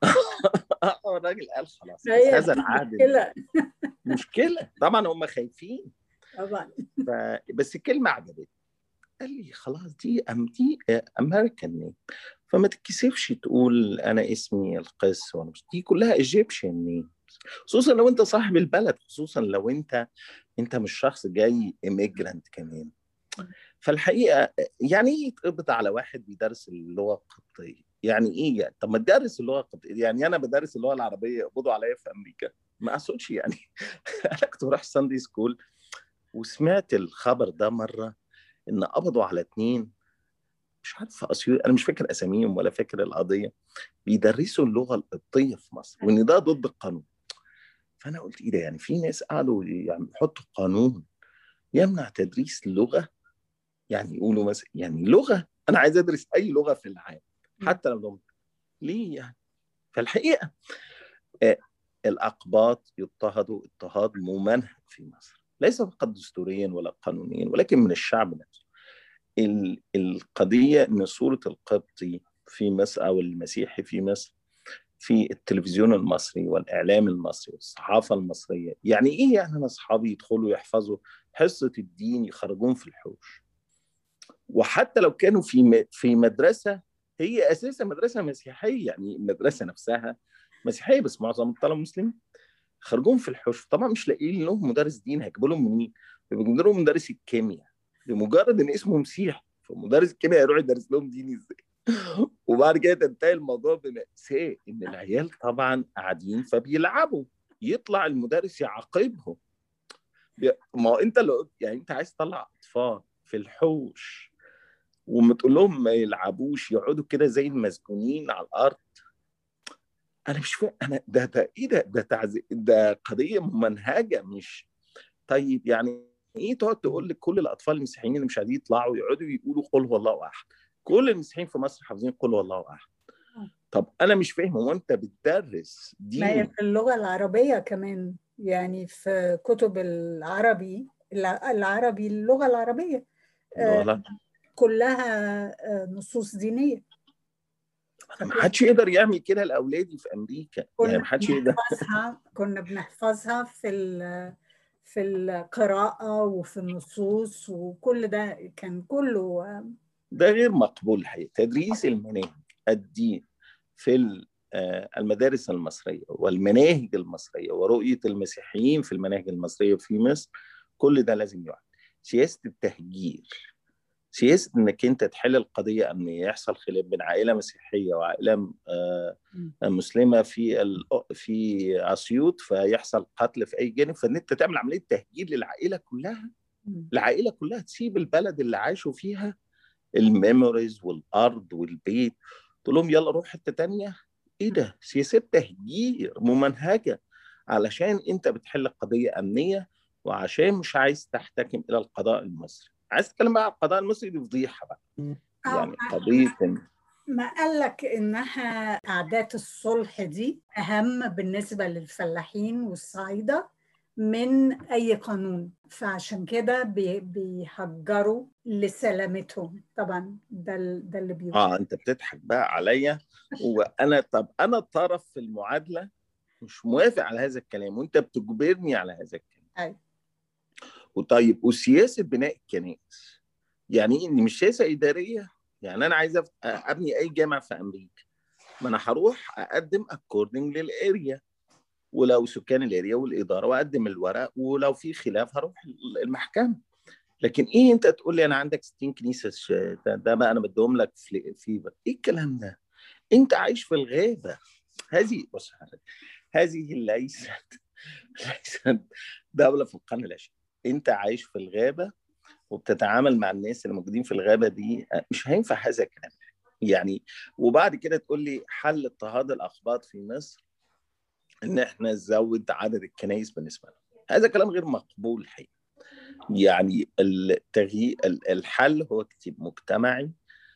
الراجل قال خلاص هي هذا العهد مشكلة مشكله طبعا هم خايفين طبعا ف... بس الكلمه عجبتني قال لي خلاص دي أم دي امريكان نيم فما تتكسفش تقول انا اسمي القس وانا مش دي كلها ايجيبشن نيم خصوصا لو انت صاحب البلد خصوصا لو انت انت مش شخص جاي ايميجرانت كمان فالحقيقه يعني ايه يتقبض على واحد بيدرس اللغه القبطيه يعني ايه يعني طب ما تدرس اللغه القبطيه يعني انا بدرس اللغه العربيه يقبضوا عليا في امريكا ما اقصدش يعني انا كنت بروح ساندي سكول وسمعت الخبر ده مره ان قبضوا على اتنين مش عارف في اسيوط انا مش فاكر اساميهم ولا فاكر القضيه بيدرسوا اللغه القبطيه في مصر وان ده ضد القانون فانا قلت ايه ده يعني في ناس قعدوا يعني يحطوا قانون يمنع تدريس لغه يعني يقولوا مثلا يعني لغه انا عايز ادرس اي لغه في العالم حتى لو دمت. ليه يعني فالحقيقه آه الاقباط يضطهدوا اضطهاد ممنهج في مصر ليس فقط دستوريا ولا قانونيا ولكن من الشعب نفسه القضيه ان صوره القبطي في مصر او المسيحي في مصر في التلفزيون المصري والاعلام المصري والصحافه المصريه يعني ايه يعني انا اصحابي يدخلوا يحفظوا حصه الدين يخرجون في الحوش وحتى لو كانوا في في مدرسه هي اساسا مدرسه مسيحيه يعني المدرسه نفسها مسيحيه بس معظم الطلبه مسلمين خرجون في الحوش طبعا مش لاقيين لهم مدرس دين هيجيبوا لهم منين؟ بيجيبوا لهم مدرس الكيمياء بمجرد ان اسمه مسيح فمدرس الكيمياء يروح يدرس لهم دين ازاي؟ وبعد كده تنتهي الموضوع بمأساة ان العيال طبعا قاعدين فبيلعبوا يطلع المدرس يعاقبهم ما هو انت لو يعني انت عايز تطلع اطفال في الحوش وما تقول لهم ما يلعبوش يقعدوا كده زي المسجونين على الارض انا مش فاهم انا ده ده ايه ده ده تعزي ده قضيه ممنهجه مش طيب يعني ايه تقعد تقول لك كل الاطفال المسيحيين اللي مش عايزين يطلعوا يقعدوا يقولوا قل هو الله احد كل المسيحيين في مصر حافظين قل هو الله احد طب انا مش فاهم هو انت بتدرس دي ما هي في اللغه العربيه كمان يعني في كتب العربي العربي اللغه العربيه لا. كلها نصوص دينيه ما حدش يقدر يعمل كده لاولادي في امريكا يعني ما حدش يقدر بنحفظها كنا بنحفظها في في القراءه وفي النصوص وكل ده كان كله ده غير مقبول الحقيقه تدريس المناهج الدين في المدارس المصريه والمناهج المصريه ورؤيه المسيحيين في المناهج المصريه في مصر كل ده لازم يعد سياسه التهجير سياسه انك انت تحل القضيه امنيه يحصل خلاف بين عائله مسيحيه وعائله مسلمه في في اسيوط فيحصل قتل في اي جانب فان انت تعمل عمليه تهجير للعائله كلها العائله كلها تسيب البلد اللي عاشوا فيها الميموريز والارض والبيت تقول لهم يلا روح حته تانية ايه ده سياسات تهجير ممنهجه علشان انت بتحل قضيه امنيه وعشان مش عايز تحتكم الى القضاء المصري عايز تتكلم بقى على القضاء المصري دي فضيحه بقى يعني قضيه ما قال لك انها اعداد الصلح دي اهم بالنسبه للفلاحين والصعايده من اي قانون فعشان كده بيهجروا لسلامتهم طبعا ده ده اللي بيقول اه انت بتضحك بقى عليا وانا طب انا طرف في المعادله مش موافق على هذا الكلام وانت بتجبرني على هذا الكلام ايوه وطيب وسياسه بناء الكنائس يعني ايه مش سياسه اداريه يعني انا عايز ابني اي جامع في امريكا ما انا هروح اقدم اكوردنج للاريا ولو سكان الاريا والاداره واقدم الورق ولو في خلاف هروح المحكمه لكن ايه انت تقول لي انا عندك 60 كنيسه ده, ده بقى انا بديهم لك في في ايه الكلام ده؟ انت عايش في الغابه هذه بص هذه ليست ليست دوله في القرن العشرين انت عايش في الغابه وبتتعامل مع الناس اللي موجودين في الغابه دي مش هينفع هذا الكلام يعني وبعد كده تقول لي حل اضطهاد الاقباط في مصر ان احنا نزود عدد الكنائس بالنسبه لهم هذا كلام غير مقبول الحقيقه يعني التغيير الحل هو كتير مجتمعي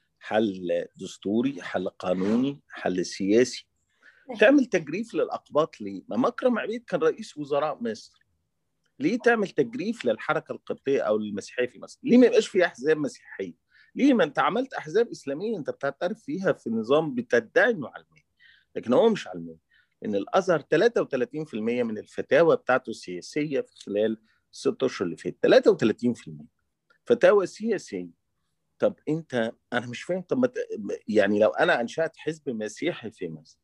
حل دستوري حل قانوني حل سياسي تعمل تجريف للاقباط ليه؟ ما مكرم عبيد كان رئيس وزراء مصر ليه تعمل تجريف للحركه القبطيه او المسيحيه في مصر؟ ليه ما يبقاش في احزاب مسيحيه؟ ليه ما انت عملت احزاب اسلاميه انت بتعترف فيها في نظام بتدعي انه علماني لكن هو مش علماني ان الازهر 33% من الفتاوى بتاعته السياسيه في خلال الست اشهر اللي فاتت 33% فتاوى سياسيه طب انت انا مش فاهم طب يعني لو انا انشات حزب مسيحي في مصر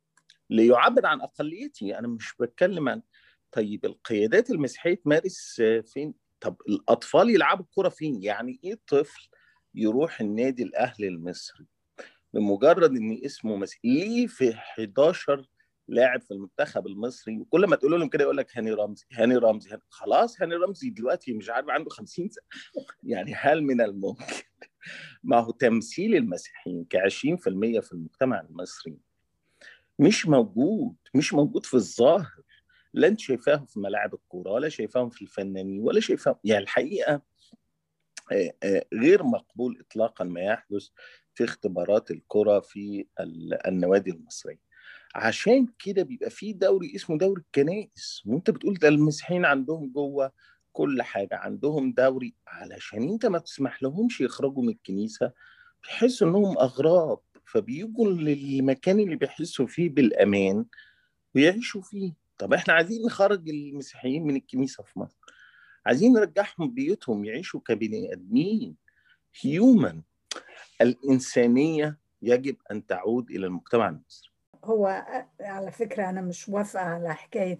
ليعبر عن اقليتي انا مش بتكلم عن طيب القيادات المسيحيه تمارس فين طب الاطفال يلعبوا الكره فين يعني ايه طفل يروح النادي الاهلي المصري بمجرد ان اسمه مسيحي ليه في 11 لاعب في المنتخب المصري وكل ما تقول لهم كده يقول لك هاني رمزي هاني رمزي هاني. خلاص هاني رمزي دلوقتي مش عارف عنده 50 سنه يعني هل من الممكن ما هو تمثيل المسيحيين ك 20% في المجتمع المصري مش موجود مش موجود في الظاهر لا انت شايفاهم في ملاعب الكوره ولا شايفاهم في الفنانين ولا شايفاهم يعني الحقيقه غير مقبول اطلاقا ما يحدث في اختبارات الكره في النوادي المصريه عشان كده بيبقى في دوري اسمه دوري الكنائس وانت بتقول ده المسيحيين عندهم جوه كل حاجه عندهم دوري علشان انت ما تسمح لهمش يخرجوا من الكنيسه بيحسوا انهم اغراب فبيجوا للمكان اللي بيحسوا فيه بالامان ويعيشوا فيه طب احنا عايزين نخرج المسيحيين من الكنيسه في مصر عايزين نرجعهم بيوتهم يعيشوا كبني ادمين هيومن الانسانيه يجب ان تعود الى المجتمع المصري هو على فكره انا مش موافقه على حكايه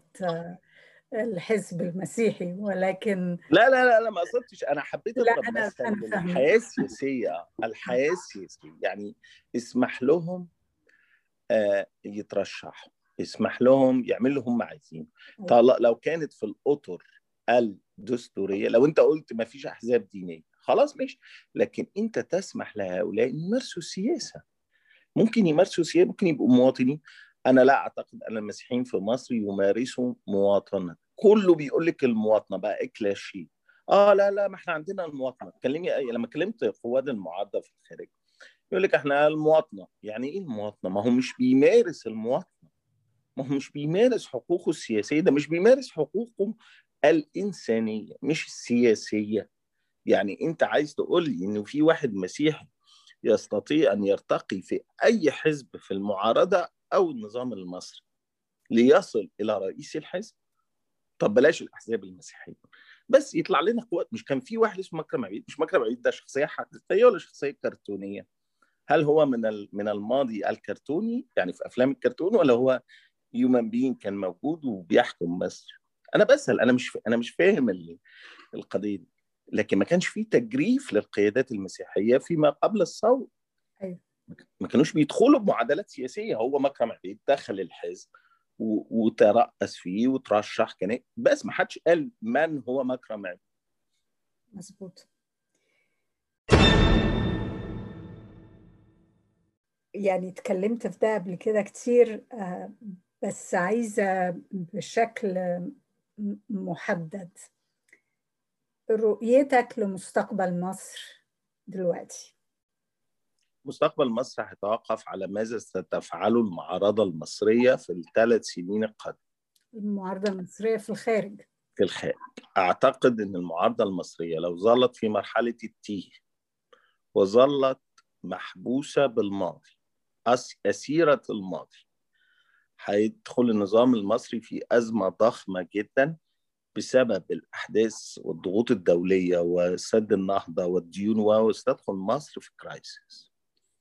الحزب المسيحي ولكن لا لا لا, لا ما قصدتش انا حبيت اضرب مثل الحياه السياسيه الحياه السياسيه يعني اسمح لهم آه يترشحوا اسمح لهم يعملوا هم عايزين طلع لو كانت في الاطر الدستوريه لو انت قلت ما فيش احزاب دينيه خلاص ماشي لكن انت تسمح لهؤلاء يمارسوا السياسه ممكن يمارسوا سياسه ممكن يبقوا مواطنين انا لا اعتقد ان المسيحيين في مصر يمارسوا مواطنه كله بيقول لك المواطنه بقى كلاشيه اه لا لا ما احنا عندنا المواطنه كلمني لما كلمت قواد المعارضه في الخارج يقول لك احنا المواطنه يعني ايه المواطنه ما هو مش بيمارس المواطنه ما هو مش بيمارس حقوقه السياسيه ده مش بيمارس حقوقه الانسانيه مش السياسيه يعني انت عايز تقول لي انه في واحد مسيحي يستطيع ان يرتقي في اي حزب في المعارضه او النظام المصري ليصل الى رئيس الحزب طب بلاش الاحزاب المسيحيه بس يطلع لنا قوات مش كان في واحد اسمه مكرم عبيد مش مكرم عبيد ده شخصيه حقيقيه ولا شخصيه كرتونيه هل هو من من الماضي الكرتوني يعني في افلام الكرتون ولا هو هيومن بين كان موجود وبيحكم مصر انا بسال انا مش انا مش فاهم القضيه دي لكن ما كانش فيه تجريف للقيادات المسيحيه فيما قبل الثوره أيوة. ما كانوش بيدخلوا بمعادلات سياسيه هو مكرم عبيد دخل الحزب وترأس فيه وترشح كان بس ما حدش قال من هو مكرم عبيد مظبوط يعني اتكلمت في ده قبل كده كتير بس عايزة بشكل محدد رؤيتك لمستقبل مصر دلوقتي مستقبل مصر هيتوقف على ماذا ستفعله المعارضة المصرية في الثلاث سنين القادمة المعارضة المصرية في الخارج في الخارج أعتقد أن المعارضة المصرية لو ظلت في مرحلة التيه وظلت محبوسة بالماضي أسيرة الماضي هيدخل النظام المصري في أزمة ضخمة جدا بسبب الأحداث والضغوط الدولية وسد النهضة والديون وستدخل مصر في كرايسيس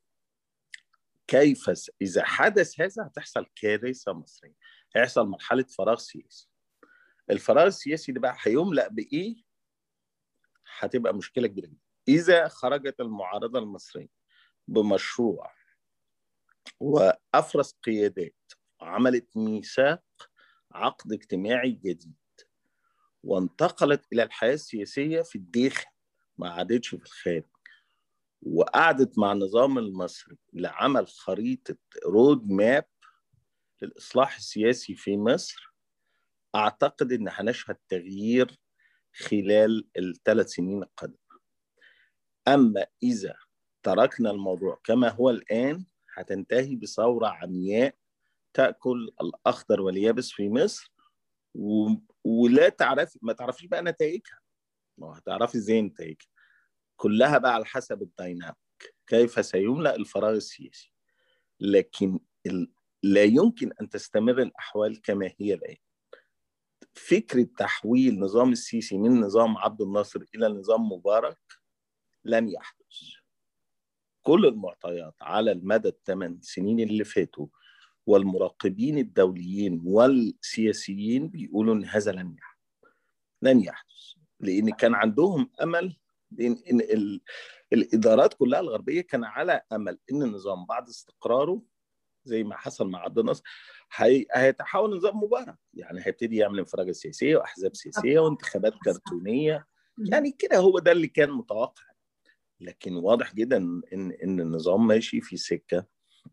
كيف إذا حدث هذا هتحصل كارثة مصرية هيحصل مرحلة فراغ سياسي الفراغ السياسي ده بقى هيملأ بإيه؟ هتبقى مشكلة كبيرة جدا إذا خرجت المعارضة المصرية بمشروع وأفرز قيادات وعملت ميثاق عقد اجتماعي جديد وانتقلت إلى الحياة السياسية في الداخل ما عادتش في الخارج وقعدت مع النظام المصري لعمل خريطة رود ماب للإصلاح السياسي في مصر أعتقد إن هنشهد تغيير خلال الثلاث سنين القادمة أما إذا تركنا الموضوع كما هو الآن هتنتهي بثورة عمياء تأكل الأخضر واليابس في مصر و... ولا تعرفي ما تعرفيش بقى نتائجها ما هتعرفي ازاي نتائجها كلها بقى على حسب الديناميك كيف سيملأ الفراغ السياسي لكن ال... لا يمكن أن تستمر الأحوال كما هي الآن فكرة تحويل نظام السيسي من نظام عبد الناصر إلى نظام مبارك لن يحدث كل المعطيات على المدى الثمان سنين اللي فاتوا والمراقبين الدوليين والسياسيين بيقولوا ان هذا لن يحدث لن يحدث لان كان عندهم امل لان إن ال... الادارات كلها الغربيه كان على امل ان النظام بعد استقراره زي ما حصل مع عبد الناصر هي... هيتحول نظام مبارك يعني هيبتدي يعمل انفراجه سياسيه واحزاب سياسيه وانتخابات كرتونيه يعني كده هو ده اللي كان متوقع لكن واضح جدا ان ان النظام ماشي في سكه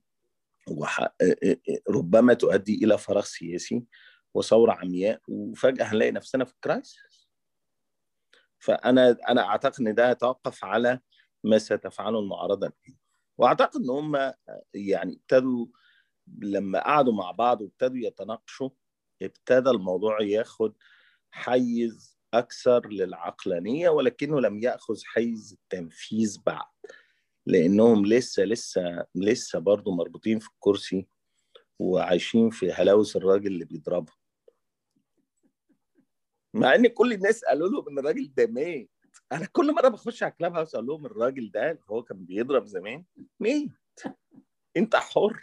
ربما تؤدي الى فراغ سياسي وثوره عمياء وفجاه هنلاقي نفسنا في كرايسيس فانا انا اعتقد ان ده يتوقف على ما ستفعله المعارضه واعتقد ان هم يعني ابتدوا لما قعدوا مع بعض وابتدوا يتناقشوا ابتدى الموضوع ياخد حيز اكثر للعقلانيه ولكنه لم ياخذ حيز التنفيذ بعد لانهم لسه لسه لسه برضه مربوطين في الكرسي وعايشين في هلاوس الراجل اللي بيضربهم مع ان كل الناس قالوا لهم ان الراجل ده مات انا كل مره بخش على كلاب هاوس اقول لهم الراجل ده اللي هو كان بيضرب زمان مات انت حر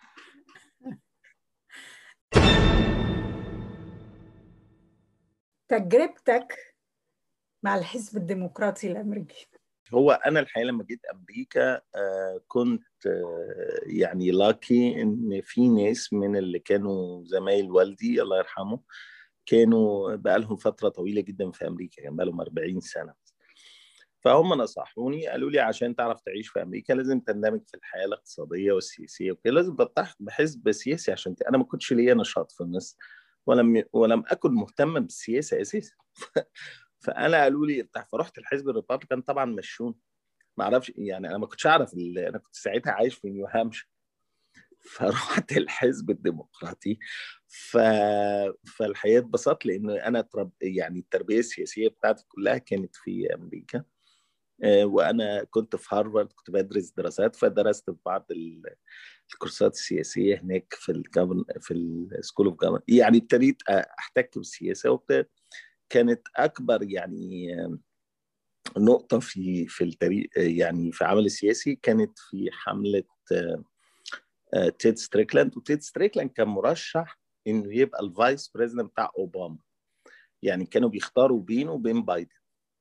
تجربتك مع الحزب الديمقراطي الامريكي هو انا الحقيقه لما جيت امريكا آه كنت آه يعني لاكي ان في ناس من اللي كانوا زمايل والدي الله يرحمه كانوا بقى لهم فتره طويله جدا في امريكا كان بقى لهم 40 سنه فهم نصحوني قالوا لي عشان تعرف تعيش في امريكا لازم تندمج في الحياه الاقتصاديه والسياسيه وكده لازم تلتحق بحزب سياسي عشان ت... انا ما كنتش ليا نشاط في مصر ولم ولم اكن مهتما بالسياسه اساسا فانا قالوا لي فرحت الحزب الريبابليكان طبعا مشوني ما اعرفش يعني انا ما كنتش اعرف انا كنت ساعتها عايش في نيو هامشير فرحت الحزب الديمقراطي ف... فالحقيقه اتبسطت لان انا ترب... يعني التربيه السياسيه بتاعتي كلها كانت في امريكا وانا كنت في هارفارد كنت بدرس دراسات فدرست في بعض الكورسات السياسيه هناك في الجبن في السكول اوف جفرمنت يعني ابتديت احتك بالسياسه وابتديت كانت اكبر يعني نقطه في في التاريخ يعني في العمل السياسي كانت في حمله تيد ستريكلاند وتيد ستريكلاند كان مرشح انه يبقى الفايس بريزيدنت بتاع اوباما يعني كانوا بيختاروا بينه وبين بايدن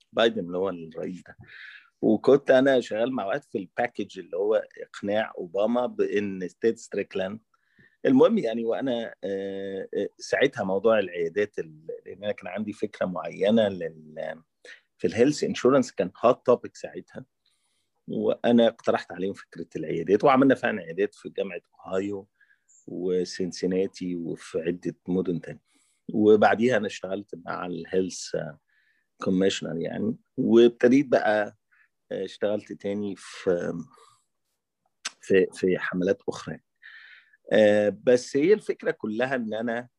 بايدن اللي هو الرئيس ده وكنت انا شغال مع واحد في الباكج اللي هو اقناع اوباما بان ستيت ستريكلاند المهم يعني وانا ساعتها موضوع العيادات لان انا كان عندي فكره معينه لل في الهيلث انشورنس كان هوت توبيك ساعتها وانا اقترحت عليهم فكره العيادات وعملنا فعلا عيادات في جامعه اوهايو وسنسناتي وفي عده مدن تانية وبعديها انا اشتغلت مع الهيلث كوميشنر يعني وابتديت بقى اشتغلت تاني في في في حملات اخرى بس هي الفكره كلها ان انا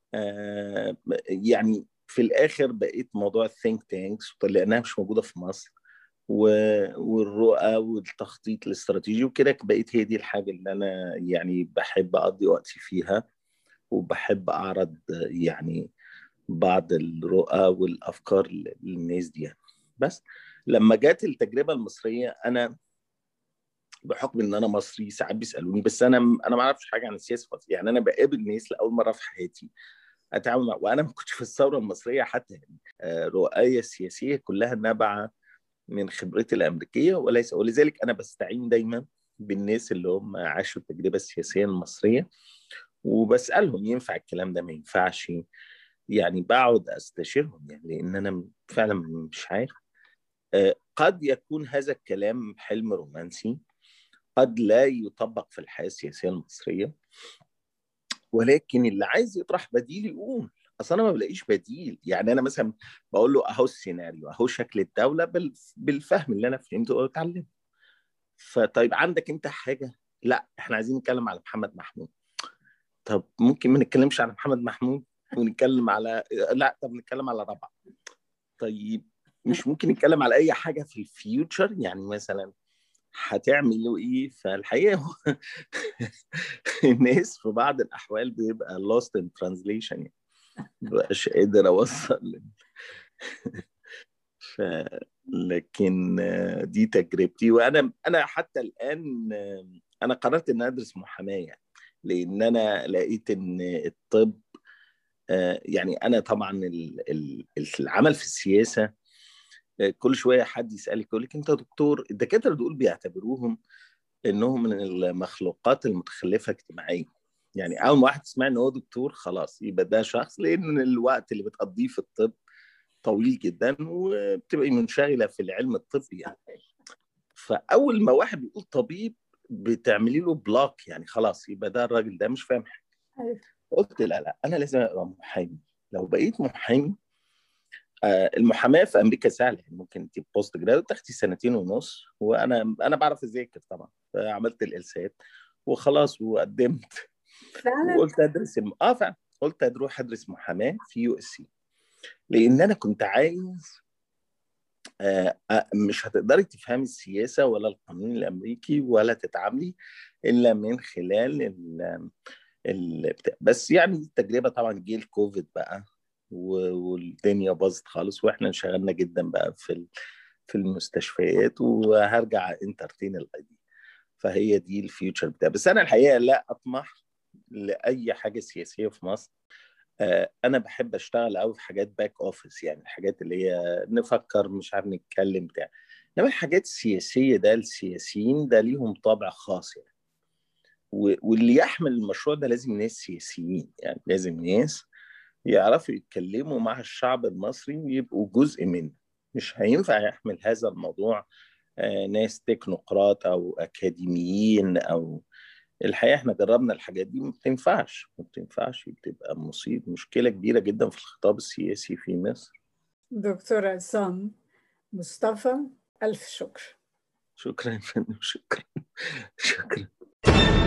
يعني في الاخر بقيت موضوع الثينك تانكس لانها مش موجوده في مصر والرؤى والتخطيط الاستراتيجي وكده بقيت هي دي الحاجه اللي انا يعني بحب اقضي وقتي فيها وبحب اعرض يعني بعض الرؤى والافكار للناس دي يعني. بس لما جت التجربه المصريه انا بحكم ان انا مصري ساعات بيسالوني بس انا انا ما اعرفش حاجه عن السياسه يعني انا بقابل ناس لاول مره في حياتي اتعامل مع وانا ما كنتش في الثوره المصريه حتى يعني رؤايا السياسيه كلها نابعه من خبرتي الامريكيه وليس ولذلك انا بستعين دايما بالناس اللي هم عاشوا التجربه السياسيه المصريه وبسالهم ينفع الكلام ده ما ينفعش يعني بقعد استشيرهم يعني لان انا فعلا مش عارف قد يكون هذا الكلام حلم رومانسي قد لا يطبق في الحياه السياسيه المصريه ولكن اللي عايز يطرح بديل يقول اصل انا ما بلاقيش بديل يعني انا مثلا بقول له اهو السيناريو اهو شكل الدوله بالفهم اللي انا فهمته واتعلمه فطيب عندك انت حاجه لا احنا عايزين نتكلم على محمد محمود طب ممكن ما نتكلمش على محمد محمود ونتكلم على لا طب نتكلم على ربع طيب مش ممكن نتكلم على اي حاجه في الفيوتشر يعني مثلا هتعملوا ايه فالحقيقه الناس في بعض الاحوال بيبقى lost in translation يعني مبقاش قادر اوصل ف لكن دي تجربتي وانا انا حتى الان انا قررت ان ادرس محاماه لان انا لقيت ان الطب يعني انا طبعا العمل في السياسه كل شويه حد يسالك يقول لك انت دكتور الدكاتره دول بيعتبروهم انهم من المخلوقات المتخلفه اجتماعيا يعني اول ما واحد تسمع ان هو دكتور خلاص يبقى ده شخص لان الوقت اللي بتقضيه في الطب طويل جدا وبتبقى منشغله في العلم الطبي يعني فاول ما واحد بيقول طبيب بتعملي له بلوك يعني خلاص يبقى ده الراجل ده مش فاهم حاجه قلت لا لا انا لازم ابقى محامي لو بقيت محامي آه المحاماه في امريكا سهله يعني ممكن انت بوست جراد تاخدي سنتين ونص وانا انا بعرف اذاكر طبعا فعملت الالسات وخلاص وقدمت فعلا وقلت ادرس الم... اه فعلا قلت اروح ادرس محاماه في يو اس سي لان انا كنت عايز آه آه مش هتقدري تفهمي السياسه ولا القانون الامريكي ولا تتعاملي الا من خلال ال ال بس يعني التجربه طبعا جه الكوفيد بقى والدنيا باظت خالص واحنا انشغلنا جدا بقى في في المستشفيات وهرجع انترتين الاي دي فهي دي الفيوتشر بتاعي بس انا الحقيقه لا اطمح لاي حاجه سياسيه في مصر انا بحب اشتغل قوي في حاجات باك اوفيس يعني الحاجات اللي هي نفكر مش عارف نتكلم بتاع انما الحاجات السياسيه ده السياسيين ده ليهم طابع خاص يعني واللي يحمل المشروع ده لازم ناس سياسيين يعني لازم ناس يعرفوا يتكلموا مع الشعب المصري ويبقوا جزء منه مش هينفع يحمل هذا الموضوع ناس تكنوقراط او اكاديميين او الحقيقه احنا جربنا الحاجات دي ما بتنفعش ما بتنفعش بتبقى مصيب مشكله كبيره جدا في الخطاب السياسي في مصر دكتور عصام مصطفى الف شكر شكرا يا فندم شكرا شكرا